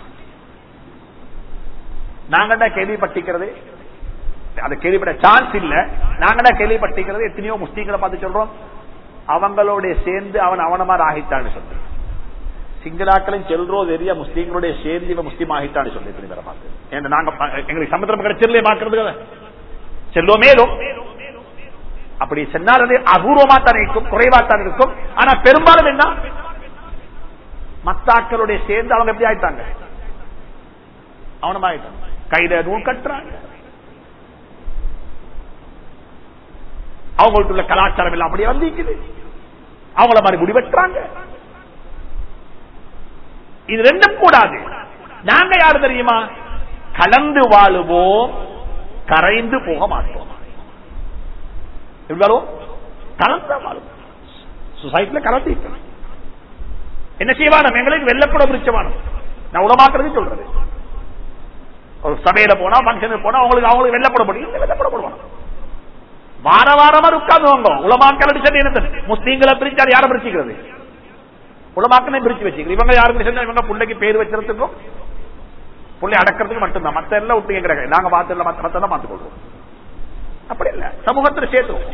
நாங்க கேள்விப்பட்டிருக்கிறது அதை கேள்விப்பட சான்ஸ் இல்ல நாங்க கேள்விப்பட்டிருக்கிறது எத்தனையோ முஸ்லீம்களை பார்த்து சொல்றோம் அவங்களோட சேர்ந்து அவன் அவன மாதிரி ஆகிட்டான்னு சொல்றேன் சிங்களாக்களும் செல்றோ தெரிய முஸ்லீம்களோட சேர்ந்து இவன் முஸ்லீம் ஆகிட்டான்னு சொல்லி எத்தனை பேரை பார்த்து ஏன்னா நாங்க ப- எங்களுக்கு சமுத்திரம் கிடைச்சிடலே பார்க்கறது செல்லோ மேலும் அப்படி சென்னால் அது அபூர்வமா தான் இருக்கும் குறைவா தான் இருக்கும் ஆனா பெரும்பாலும் என்ன மத்தாக்களுடைய சேர்ந்து அவங்க எப்படி ஆயிட்டாங்க அவனமா ஆயிட்டாங்க கையில நூல் கட்டுறாங்க அவங்கள்ட்ட உள்ள கலாச்சாரம் எல்லாம் அப்படியே வந்திருக்குது அவங்கள மாதிரி முடிவெட்டுறாங்க இது ரெண்டும் கூடாது நாங்க யாரு தெரியுமா கலந்து வாழுவோம் கரைந்து போக மாட்டோம் எவ்வளவு கலந்து வாழுவோம் சொசைட்டில கலந்து இருக்கணும். என்ன செய்வானம் எங்களுக்கு வெள்ளக்கூட பிரிச்சவானம் நான் உடமாக்குறது சொல்றது ஒரு சபையில போனா பங்கனுக்கு போனா அவங்களுக்கு அவங்களுக்கு வெள்ளப்பட முடியும் வெள்ளப்பட போடுவாங்க வார வாரமா உட்கார்ந்து உலமாக்கள் அடிச்சது என்ன முஸ்லீம்களை பிரிச்சாரு யாரை பிரிச்சுக்கிறது உலமாக்கனை பிரிச்சு வச்சுக்கிறது இவங்க யாருக்கு செஞ்சா இவங்க பிள்ளைக்கு பேர் வச்சிருக்கிறதுக்கும் புள்ளை அடக்கிறதுக்கு மட்டும்தான் மத்த எல்லாம் விட்டு கேட்கிறாங்க நாங்க பார்த்து மத்த மத்தெல்லாம் மாத்துக்கொள்வோம் அப்படி இல்ல சமூகத்தில் சேர்த்துவோம்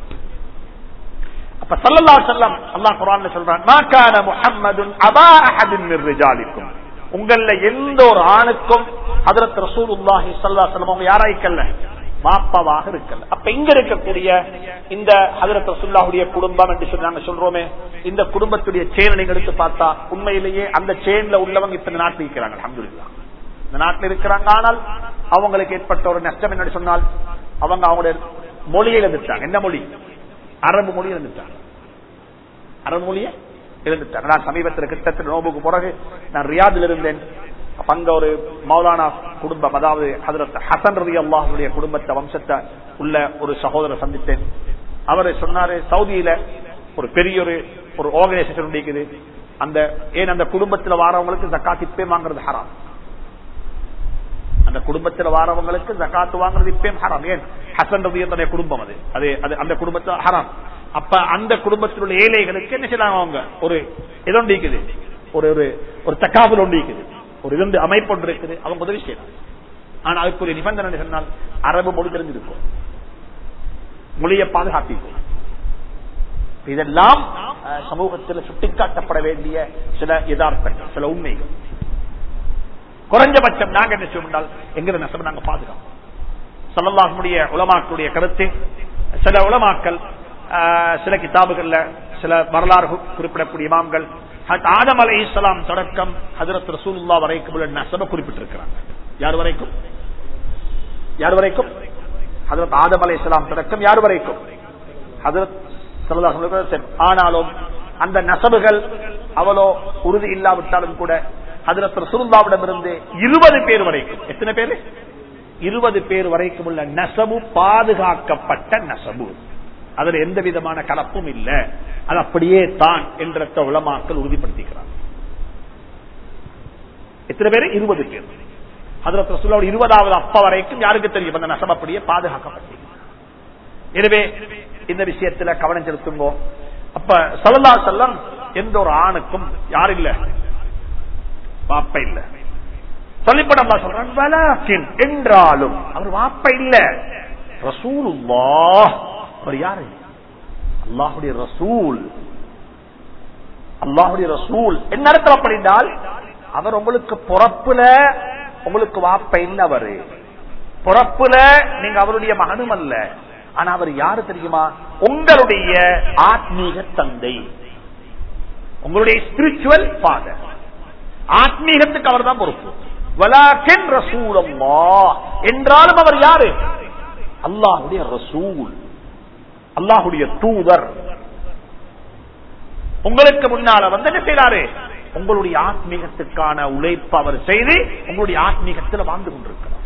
அப்ப சல்லல்லா செல்லம் அல்லாஹ் குரான்ல சொல்றான் "மா கான முஹம்மதுன் அபா அஹதின் மின் ரிஜாலிக்கும்." உங்கள எந்த ஒரு ஆணுக்கும் ஹதரத் ரசூலுல்லாஹி ஸல்லல்லாஹு அலைஹி வஸல்லம் அவங்க யாராய்க்கல்ல வாப்பாவாக இருக்கல அப்ப இங்க இருக்கக்கூடிய இந்த ஹதரத் ரசூலுல்லாஹுடைய குடும்பம் என்று சொல்லி நாங்க சொல்றோமே இந்த குடும்பத்துடைய சேனை நீங்க எடுத்து பார்த்தா உண்மையிலேயே அந்த சேன்ல உள்ளவங்க இப்ப இந்த நாட்டில் இருக்கிறாங்க அல்ஹம்துலில்லாஹ் இந்த நாட்டில் இருக்கிறாங்க ஆனால் அவங்களுக்கு ஏற்பட்ட ஒரு நஷ்டம் என்னன்னு சொன்னால் அவங்க அவங்களுடைய மொழியை இழந்துட்டாங்க என்ன மொழி அரபு மொழி இழந்துட்டாங்க அரபு மொழியை இழந்துட்டாங்க நான் சமீபத்தில் கிட்டத்தட்ட நோபுக்கு பிறகு நான் ரியாதில் இருந்தேன் அப்ப அங்க ஒரு மௌலானா குடும்பம் அதாவது ஹதரத் ஹசன் ரவி அல்லாஹுடைய குடும்பத்தை வம்சத்தை உள்ள ஒரு சகோதரர் சந்தித்தேன் அவர் சொன்னாரு சவுதியில ஒரு பெரிய ஒரு ஒரு ஆர்கனைசேஷன் இருக்குது அந்த ஏன் அந்த குடும்பத்துல வாரவங்களுக்கு ஜக்காத் இப்பே வாங்குறது ஹராம் அந்த குடும்பத்தில் வாரவங்களுக்கு ஜக்காத்து வாங்குறது இப்பயும் ஹராம் ஏன் ஹசன் ரவியத்துடைய குடும்பம் அது அது அது அந்த குடும்பத்தில் ஹராம் அப்ப அந்த குடும்பத்தில் உள்ள ஏழைகளுக்கு என்ன செய்யலாம் அவங்க ஒரு இதொண்டு இருக்குது ஒரு ஒரு ஒரு தக்காபுல் ஒன்று இருக்குது ஒரு இரண்டு அமைப்பு ஒன்று இருக்குது அவங்க உதவி செய்யலாம் ஆனா அதுக்குரிய நிபந்தனை சொன்னால் அரபு மொழி தெரிஞ்சிருக்கும் மொழியை பாதுகாப்பிக்கும் இதெல்லாம் அஹ், சமூகத்தில் சுட்டிக்காட்டப்பட வேண்டிய சில யதார்த்தங்கள் சில உண்மைகள் குறைஞ்சபட்சம் நாங்க என்ன செய்வோம் எங்கிற நெசவு நாங்க பாதுகாப்போம் சல்லல்லாஹுடைய உலமாக்களுடைய கருத்து சில உலமாக்கள் ஆஹ், சில கிதாபுகள்ல சில வரலாறு கு- குறிப்பிடக்கூடிய இமாம்கள் ஹத் ஆதம் அலை இஸ்லாம் தொடக்கம் ஹதரத் ரசூலுல்லா வரைக்கும் உள்ள நசப குறிப்பிட்டிருக்கிறாங்க யார் வரைக்கும் யார் வரைக்கும் ஹதரத் ஆதம் அலை இஸ்லாம் தொடக்கம் யார் வரைக்கும் ஹதரத் ஸல்லல்லாஹு அலைஹி வஸல்லம். ஆனாலும் அந்த நசபுகள் அவ்வளோ உறுதி இல்லாவிட்டாலும் கூட ஹதரத் ரசூலுல்லாவிடம் இருந்து இருபது பேர் வரைக்கும் எத்தனை பேர் இருபது பேர் வரைக்கும் உள்ள நசபு பாதுகாக்கப்பட்ட நசபு அதுல எந்த விதமான கலப்பும் இல்ல அது அப்படியே தான் என்ற உலமாக்கள் உறுதிப்படுத்திக்கிறார் எத்தனை பேர் இருபது பேர் ஹதரத் ரசூலோட இருபதாவது அப்பா வரைக்கும் யாருக்கு தெரியும் அந்த நசம் அப்படியே பாதுகாக்கப்பட்டிருக்கிறது எனவே இந்த விஷயத்துல கவனம் செலுத்துங்கோ அப்ப சல்லா செல்லம் எந்த ஒரு ஆணுக்கும் யார் இல்ல வாப்ப இல்ல சொல்லிப்பட அல்லாஹ் சொல்றான் வலாக்கின் என்றாலும் அவர் வாப்ப இல்ல ரசூலுல்லாஹ் அவர் யாரு அல்லாஹுடைய ரசூல் அல்லாஹுடைய ரசூல் என்ன அர்த்தம் அப்படின்றால் அவர் உங்களுக்கு பொறப்புல உங்களுக்கு வாப்ப இல்ல அவரு பொறப்புல நீங்க அவருடைய மகனும் அல்ல ஆனா அவர் யாரு தெரியுமா உங்களுடைய ஆத்மீக தந்தை உங்களுடைய ஸ்பிரிச்சுவல் ஃபாதர் ஆத்மீகத்துக்கு அவர் தான் பொறுப்பு வலாக்கின் ரசூலம்மா என்றாலும் அவர் யாரு அல்லாஹுடைய ரசூல் அல்லாஹுடைய தூதர் உங்களுக்கு முன்னால வந்து என்ன செய்யறாரு உங்களுடைய ஆத்மீகத்துக்கான உழைப்பு அவர் செய்து உங்களுடைய ஆத்மீகத்தில் வாழ்ந்து கொண்டிருக்கிறார்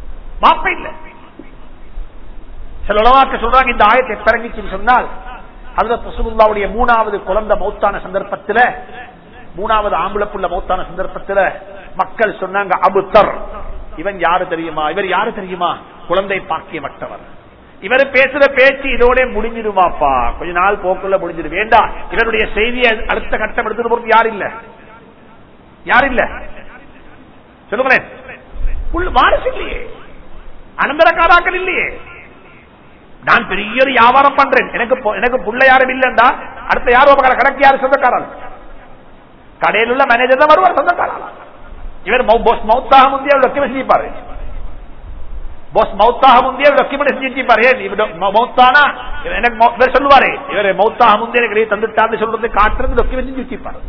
மாப்ப இல்ல சில உலவாக்க சொல்றாங்க இந்த ஆயத்தை பிறங்கிச்சுன்னு சொன்னால் ஹதரத் ரசூலுல்லாவுடைய மூணாவது குழந்தை மௌத்தான சந்தர்ப்பத்தில் மூணாவது ஆம்பளை புள்ள மௌத்தான சந்தர்ப்பத்தில் மக்கள் சொன்னாங்க அபுத்தர் இவன் யாரு தெரியுமா இவர் யாரு தெரியுமா குழந்தை பாக்கியமற்றவர் இவர் பேசுற பேச்சு இதோட முடிஞ்சிடுமாப்பா கொஞ்ச நாள் போக்குள்ள முடிஞ்சிடும் வேண்டாம் இவருடைய செய்தியை அடுத்த கட்டம் எடுத்துட்டு போறது யார் இல்ல யார் இல்ல சொல்லுங்களேன் புல் வாரிசு இல்லையே அனந்தரக்காராக்கள் இல்லையே நான் பெரிய ஒரு வியாபாரம் பண்றேன் எனக்கு பொ- எனக்கு புள்ள யாரும் இல்லைண்டா அடுத்த யாரோ பக்கம் கணக்கு யாரு சொந்தக்காரன் கடையில் உள்ள மேனேஜர் தான் வருவார் சொந்தக்காரன் இவர் பாஸ் மௌத்தாக முந்தைய டாக்குமெண்ட் செஞ்சிப்பாரு பாஸ் மௌத்தாக முந்தைய டாக்குமெண்ட் செஞ்சிப்பாரு ஏன் இவர் மௌ- மௌத்தானா எனக்கு மௌ- இவர் சொல்லுவாரு இவர் மௌத்தாக முந்தைய எனக்கு தந்துட்டான்னு சொல்றது காட்டுறது டாக்குமெண்ட் செஞ்சு வச்சிருப்பாரு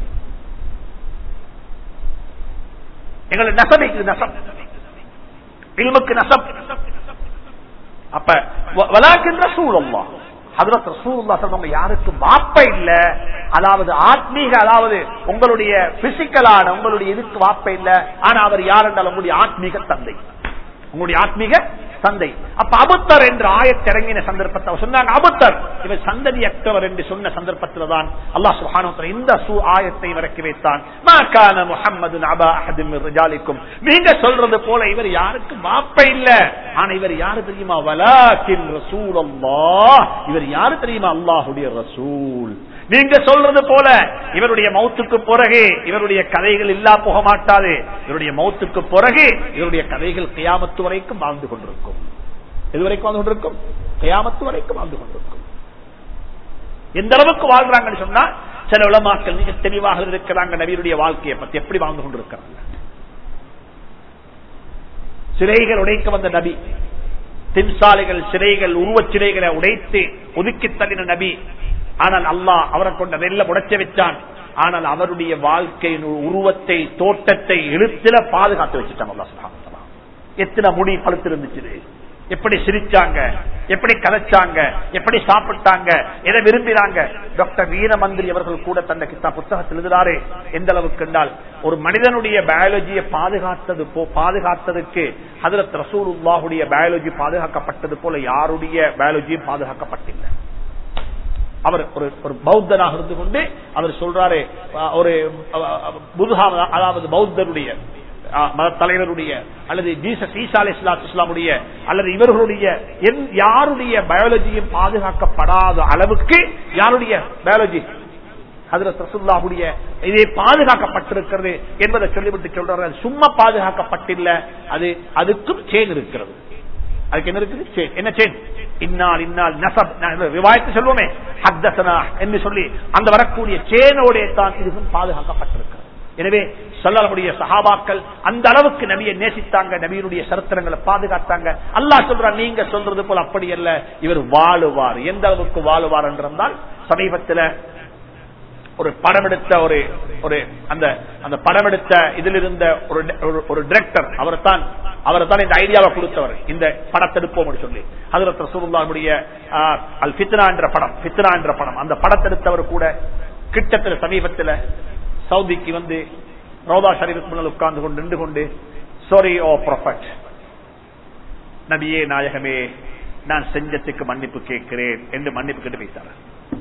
எங்களை நசமைக்கு நசம் இல்முக்கு நசம் அப்ப வ- வலாக்கின் ரசூலுல்லாஹ் ஹதரத் ரசூலுல்லாஹ் சொல்றவங்க யாருக்கும் வாப்ப இல்ல அதாவது ஆத்மீக அதாவது உங்களுடைய பிசிக்கலான உங்களுடைய இதுக்கு வாப்ப இல்ல ஆனா அவர் யார் என்றால் உங்களுடைய ஆத்மீக தந்தை உங்களுடைய ஆத்மீக தந்தை அப்ப அபுத்தர் என்று ஆயத்திறங்கின சந்தர்ப்பத்தை அவர் சொன்னாங்க அபுத்தர் இவர் சந்ததியற்றவர் என்று சொன்ன சந்தர்ப்பத்தில் தான் அல்லாஹ் சுப்ஹானஹு வ தஆலா இந்த சு ஆயத்தை இறக்கி வைத்தான் மா கான முஹம்மது அபா அஹதின் மின் ரிஜாலிக்கும் நீங்க சொல்றது போல இவர் யாருக்கு வாப்ப இல்ல ஆனா இவர் யாரு தெரியுமா வலாக்கின் ரசூலுல்லாஹ் இவர் யாரு தெரியுமா அல்லாஹ்வுடைய ரசூல் நீங்க சொல்றது போல இவருடைய மௌத்துக்கு பிறகு இவருடைய கதைகள் இல்லா போக மாட்டாது இவருடைய மௌத்துக்கு பிறகு இவருடைய கதைகள் கியாமத்து வரைக்கும் வாழ்ந்து கொண்டிருக்கும் எது வரைக்கும் வாழ்ந்து கொண்டிருக்கும் கியாமத்து வரைக்கும் வாழ்ந்து கொண்டிருக்கும் எந்த அளவுக்கு வாழ்றாங்கன்னு சொன்னா சில உலமாக்கள் மிக தெளிவாக இருக்கிறாங்க நவீனுடைய வாழ்க்கையை பத்தி எப்படி வாழ்ந்து கொண்டிருக்கிறாங்க சிலைகள் உடைக்க வந்த நபி தின்சாலைகள் சிலைகள் உருவச் சிலைகளை உடைத்து ஒதுக்கி தள்ளின நபி ஆனால் அல்லாஹ் அவரை கொண்ட நெல்ல உடைச்ச வச்சான் ஆனால் அவருடைய வாழ்க்கையின் உருவத்தை தோட்டத்தை எழுத்துல பாதுகாத்து வச்சுட்டான் அல்லாஹ் சுப்ஹானஹு வ தஆலா. எத்தனை முடி பழுத்து இருந்துச்சு எப்படி சிரிச்சாங்க எப்படி கதைச்சாங்க எப்படி சாப்பிட்டாங்க எதை விரும்பினாங்க டாக்டர் வீரமந்திரி அவர்கள் கூட தந்த கித்தா புத்தகத்தில் எழுதுறாரு எந்த அளவுக்கு என்றால் ஒரு மனிதனுடைய பயாலஜியை பாதுகாத்தது போ பாதுகாத்ததுக்கு ஹதரத் ரசூலுல்லாஹுடைய பயாலஜி பாதுகாக்கப்பட்டது போல யாருடைய பயாலஜியும் பாதுகாக்கப்பட்டில்லை அவர் ஒரு ஒரு பௌத்தனாக இருந்து கொண்டு அவர் சொல்றாரு அஹ், ஒரு அஹ், புதுஹா அதாவது பௌத்தருடைய அஹ், மத தலைவருடைய அல்லது ஜீசஸ் ஈசா அலி இஸ்லாமுடைய அல்லது இவர்களுடைய எந்- யாருடைய பயாலஜியும் பாதுகாக்கப்படாத அளவுக்கு யாருடைய பயாலஜி ஹதரத் ரசூல்லாவுடைய இதே பாதுகாக்கப்பட்டிருக்கிறது என்பதை சொல்லிவிட்டு சொல்றாரு அது சும்மா பாதுகாக்கப்பட்டில்ல அது அதுக்கும் சேன் இருக்கிறது அதுக்கு என்ன இருக்குது சேன் என்ன சேன் இன்னால் இன்னால் நசப் விவாயத்து சொல்லுவோமே ஹத்தசனா என்று சொல்லி அந்த வரக்கூடிய சேனோட தான் இதுவும் பாதுகாக்கப்பட்டிருக்கிறது எனவே சொல்லக்கூடிய சஹாபாக்கள் அந்த அளவுக்கு நபியை நேசித்தாங்க நபியினுடைய சரித்திரங்களை பாதுகாத்தாங்க அல்லாஹ் சொல்றான் நீங்க சொல்றது போல அப்படி அல்ல இவர் வாழுவார் எந்த அளவுக்கு வாழுவார் என்றிருந்தால் சமீபத்தில் ஒரு படம் எடுத்த ஒரு ஒரு அந்த அந்த படம் எடுத்த இதில் இருந்த ஒரு ஒரு- ஒரு டிரெக்டர் அவர் தான் அவர் தான் இந்த ஐடியாவை கொடுத்தவர் இந்த படத்தை எடுப்போம் சொல்லி ஹதரத் ரசூலுல்லாஹுடைய ஆஹ், அல் ஃபித்னா என்ற படம் ஃபித்னா என்ற படம் அந்த படத்தை எடுத்தவர் கூட கிட்டத்தட்ட சமீபத்தில் சவுதிக்கு வந்து ரோதா ஷரீஃபுக்கு முன்னால் உட்கார்ந்து கொண்டு நின்று கொண்டு சாரி ஓ ப்ரொஃபட் நபியே நாயகமே நான் செஞ்சத்துக்கு மன்னிப்பு கேட்கிறேன் என்று மன்னிப்பு கேட்டு பேசினார்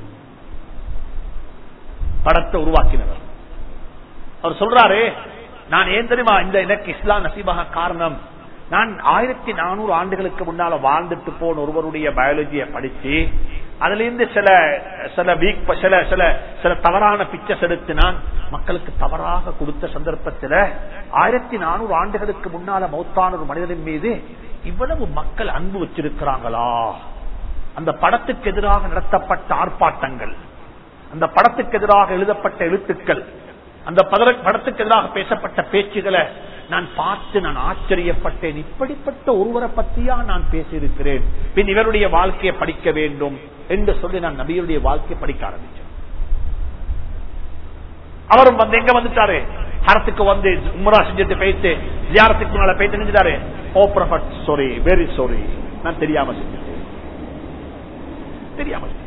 படத்தை உருவாக்கினவர் அவர் சொல்றாரு நான் ஏன் தெரியுமா இந்த எனக்கு இஸ்லாம் நசீபாக காரணம் நான் ஆயிரத்தி நானூறு ஆண்டுகளுக்கு முன்னால வாழ்ந்துட்டு போன ஒருவருடைய பயாலஜியை படிச்சு அதுல இருந்து சில சில வீக் சில சில சில தவறான பிக்சர்ஸ் எடுத்து நான் மக்களுக்கு தவறாக கொடுத்த சந்தர்ப்பத்தில் ஆயிரத்தி நானூறு ஆண்டுகளுக்கு முன்னால மௌத்தான ஒரு மனிதனின் மீது இவ்வளவு மக்கள் அன்பு வச்சிருக்கிறாங்களா அந்த படத்துக்கு எதிராக நடத்தப்பட்ட ஆர்ப்பாட்டங்கள் அந்த படத்துக்கு எதிராக எழுதப்பட்ட எழுத்துக்கள் அந்த பதர- படத்துக்கு எதிராக பேசப்பட்ட பேச்சுகளை நான் பார்த்து நான் ஆச்சரியப்பட்டேன் இப்படிப்பட்ட ஒருவரை பத்தியா நான் பேசியிருக்கிறேன் பின் இவருடைய வாழ்க்கையை படிக்க வேண்டும் என்று சொல்லி நான் நபியுடைய வாழ்க்கையை படிக்க ஆரம்பிச்சேன் அவரும் வந்து எங்க வந்துட்டாரு ஹரத்துக்கு வந்து உம்ரா செஞ்சுட்டு போயிட்டு ஜியாரத்துக்கு முன்னால போயிட்டு நினைஞ்சாரு oh prophet sorry very sorry நான் தெரியாம செஞ்சுட்டேன் தெரியாம செஞ்சுட்டேன்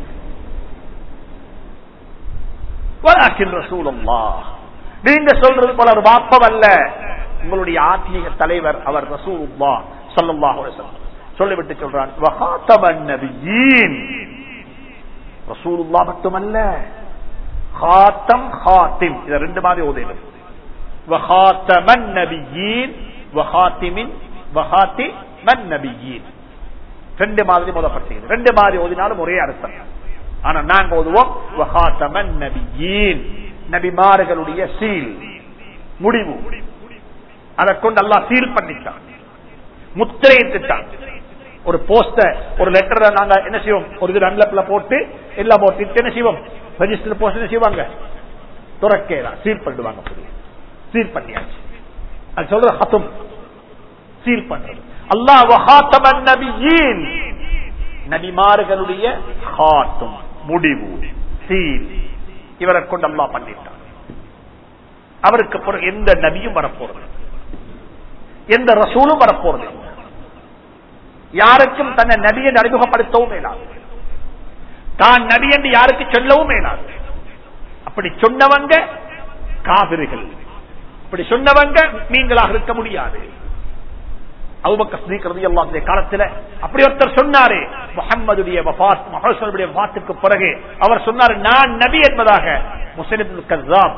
வலாக்கின் ரசூலுல்லாஹ். நீங்க சொல்றது போல ஒரு பாப்பம் அல்ல உங்களுடைய ஆத்மீக தலைவர் அவர் ரசூலுல்லா ஸல்லல்லாஹு அலைஹி வஸல்லம் சொல்லிவிட்டு சொல்றான் வஹாத்தமன் நபியீன் ரசூலுல்லா மட்டுமல்ல ஹாத்தம் ஹாத்திம் இத ரெண்டு மாதிரி ஓதையிலும் வஹாத்தமன் நபியீன் வஹாத்திமின் வஹாத்தி மன் நபியீன் ரெண்டு மாதிரி முதப்பட்டது ரெண்டு மாதிரி ஓதினாலும் ஒரே அர்த்தம் ஆனா நாங்க ஓதுவோம் வஹாத்தமன் நபியீன் நபிமார்களுடைய சீல் முடிவு அதை கொண்டு அல்லாஹ் சீல் பண்ணிட்டான் முத்திரையிட்டுட்டான் ஒரு போஸ்டர் ஒரு லெட்டரை நாங்க என்ன செய்வோம் ஒரு இது அன்லப்ல போட்டு எல்லாம் போட்டு என்ன செய்வோம் ரெஜிஸ்டர் போஸ்ட் என்ன செய்வாங்க துறக்கலாம் சீல் பண்ணிடுவாங்க சீல் பண்ணியாச்சு அது சொல்ற ஹத்தும் சீல் பண்றது அல்லாஹ் வஹாத்தமன் நபியீன் நபிமார்களுடைய ஹாத்தும் முடிவு சீல் இவரை கொண்டு அல்லாஹ் பண்ணிட்டான் அவருக்கு பிறகு எந்த நபியும் வரப்போறது எந்த ரசூலும் வரப்போறது இல்லை. யாருக்கும் தன்னை நபி என்று அறிமுகப்படுத்தவும் மேலாது தான் நபி என்று யாருக்கு சொல்லவும் மேலாது அப்படி சொன்னவங்க காவிரிகள் அப்படி சொன்னவங்க நீங்களாக இருக்க முடியாது காலத்தில் அப்படி ஒருத்தர் சொன்னாரு முகம்மதுடைய வபாத்துக்கு பிறகு அவர் சொன்னார் நான் நபி என்பதாக முஸ்லிம் கஸ்ஸாப்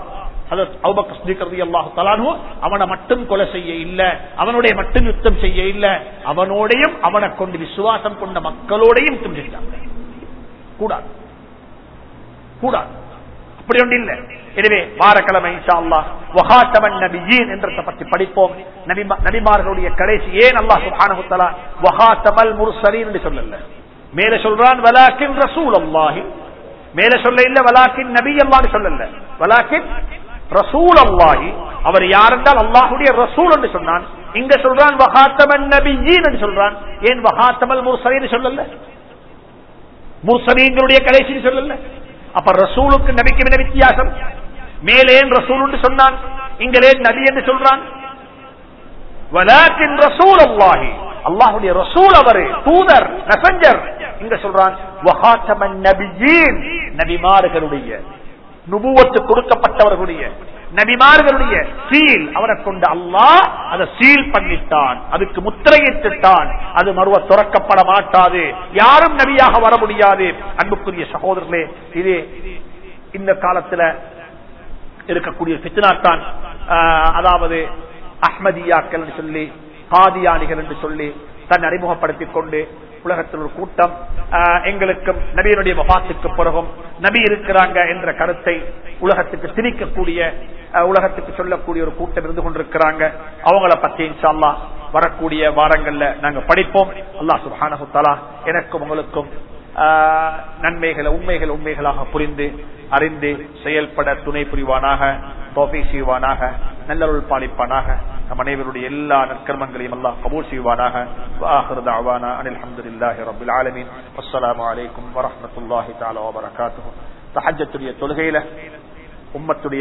அவனை மட்டும் கொலை செய்ய இல்ல அவனுடைய மட்டும் யுத்தம் செய்ய இல்ல அவனோடையும் அவனை கொண்டு விசுவாசம் கொண்ட மக்களோடையும் யுத்தம் செஞ்சாங்க கூடாது கூடாது அப்படி ஒன்று இல்லை எனவே வாரக்கிழமை இன்ஷா அல்லாஹ் வஹாத்தமன் நபியீன் என்றதை பற்றி படிப்போம் நபிமா- நபிமார்களுடைய கடைசி ஏன் அல்லாஹ் சுப்ஹானஹு வ தஆலா வஹாத்தமல் முர்சலீன் என்று சொல்லல மேல சொல்றான் வலாக்கின் ரசூல் அல்லாஹி மேல சொல்ல இல்ல வலாக்கின் நபி அல்லாஹ் சொல்லல வலாக்கின் ரசூல் அல்லாஹி அவர் யார் என்றால் அல்லாஹுடைய ரசூல் என்று சொன்னான் இங்க சொல்றான் வஹாத்தமன் நபியீன் என்று சொல்றான் ஏன் வஹாத்தமல் முர்சலீன் சொல்லல முர்சலீன்களுடைய கடைசி சொல்லல அப்ப ரசூலுக்கு நபிக்கு என்ன வித்தியாசம் மேலேன் ரசூல் என்று சொன்னான் இங்களே நபி என்று சொல்றான் வலாக்கின் ரசூல் அல்லாஹி அல்லாஹுடைய ரசூல் அவரு தூதர் மெசஞ்சர் இங்க சொல்றான் வஹாத்தமன் நபியீன் நபிமார்களுடைய நுபுவத்து கொடுக்கப்பட்டவர்களுடைய நபிமார்களுடைய சீல் அவரை கொண்டு அல்லாஹ் அதை சீல் பண்ணிட்டான் அதுக்கு முத்திரையிட்டுட்டான் அது மறுவ துறக்கப்பட மாட்டாது யாரும் நபியாக வர முடியாது அன்புக்குரிய சகோதரர்களே இது இந்த காலத்துல இருக்கக்கூடிய பித்னாத்தான் அதாவது அஹ்மதியாக்கள் என்று சொல்லி காதியானிகள் என்று சொல்லி தன் அறிமுகப்படுத்திக் கொண்டு உலகத்தில் ஒரு கூட்டம் ஆஹ், எங்களுக்கும் நபியினுடைய வபாத்துக்கு பிறகும் நபி இருக்கிறாங்க என்ற கருத்தை உலகத்துக்கு திணிக்கக்கூடிய ஆஹ், உலகத்துக்கு சொல்லக்கூடிய ஒரு கூட்டம் இருந்து கொண்டிருக்கிறாங்க அவங்கள பத்தி இன்ஷா அல்லாஹ் வரக்கூடிய வாரங்கள்ல நாங்க படிப்போம் அல்லாஹ் சுப்ஹானஹு தஆலா எனக்கும் உங்களுக்கும் ஆஹ், நன்மைகளை உண்மைகள் உண்மைகளாக புரிந்து அறிந்து செயல்பட துணை புரிவானாக தோஃபி செய்வானாக நல்லருள் பாலிப்பானாக நம் அனைவருடைய எல்லா நற்கர்மங்களையும் அல்லாஹ் கபூல் செய்வானாக وآخر دعوانا أن الحمد لله رب العالمين والسلام عليكم ورحمة الله تعالى وبركاته தஹஜத்துடைய தொழுகையில உம்மத்துடைய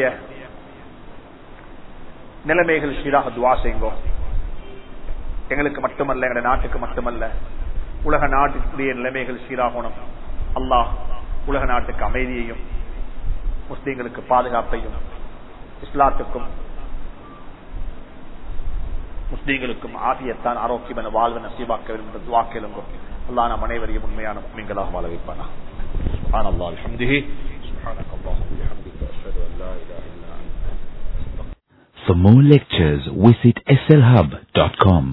நிலைமைகள் சீராக துவா செய்யுங்கோ எங்களுக்கு மட்டுமல்ல எங்களுடைய நாட்டுக்கு மட்டுமல்ல உலக நாட்டுடைய நிலைமைகள் சீராகணும் அல்லாஹ் உலக நாட்டுக்கு அமைதியையும் முஸ்லீம்களுக்கு பாதுகாப்பையும் இஸ்லாத்துக்கும் முஸ்லீம்களுக்கும் ஆகியத்தான் ஆரோக்கியமான வாழ்வு நசீபாக்க வேண்டும் என்ற துவாக்கிலும் அல்லாஹ் நம் அனைவரையும் உண்மையான முஸ்லீம்களாக வாழ வைப்பானா سبحان الله بحمده سبحانك اللهم وبحمدك أشهد أن لا إله إلا أنت For more lectures, visit slhub.com.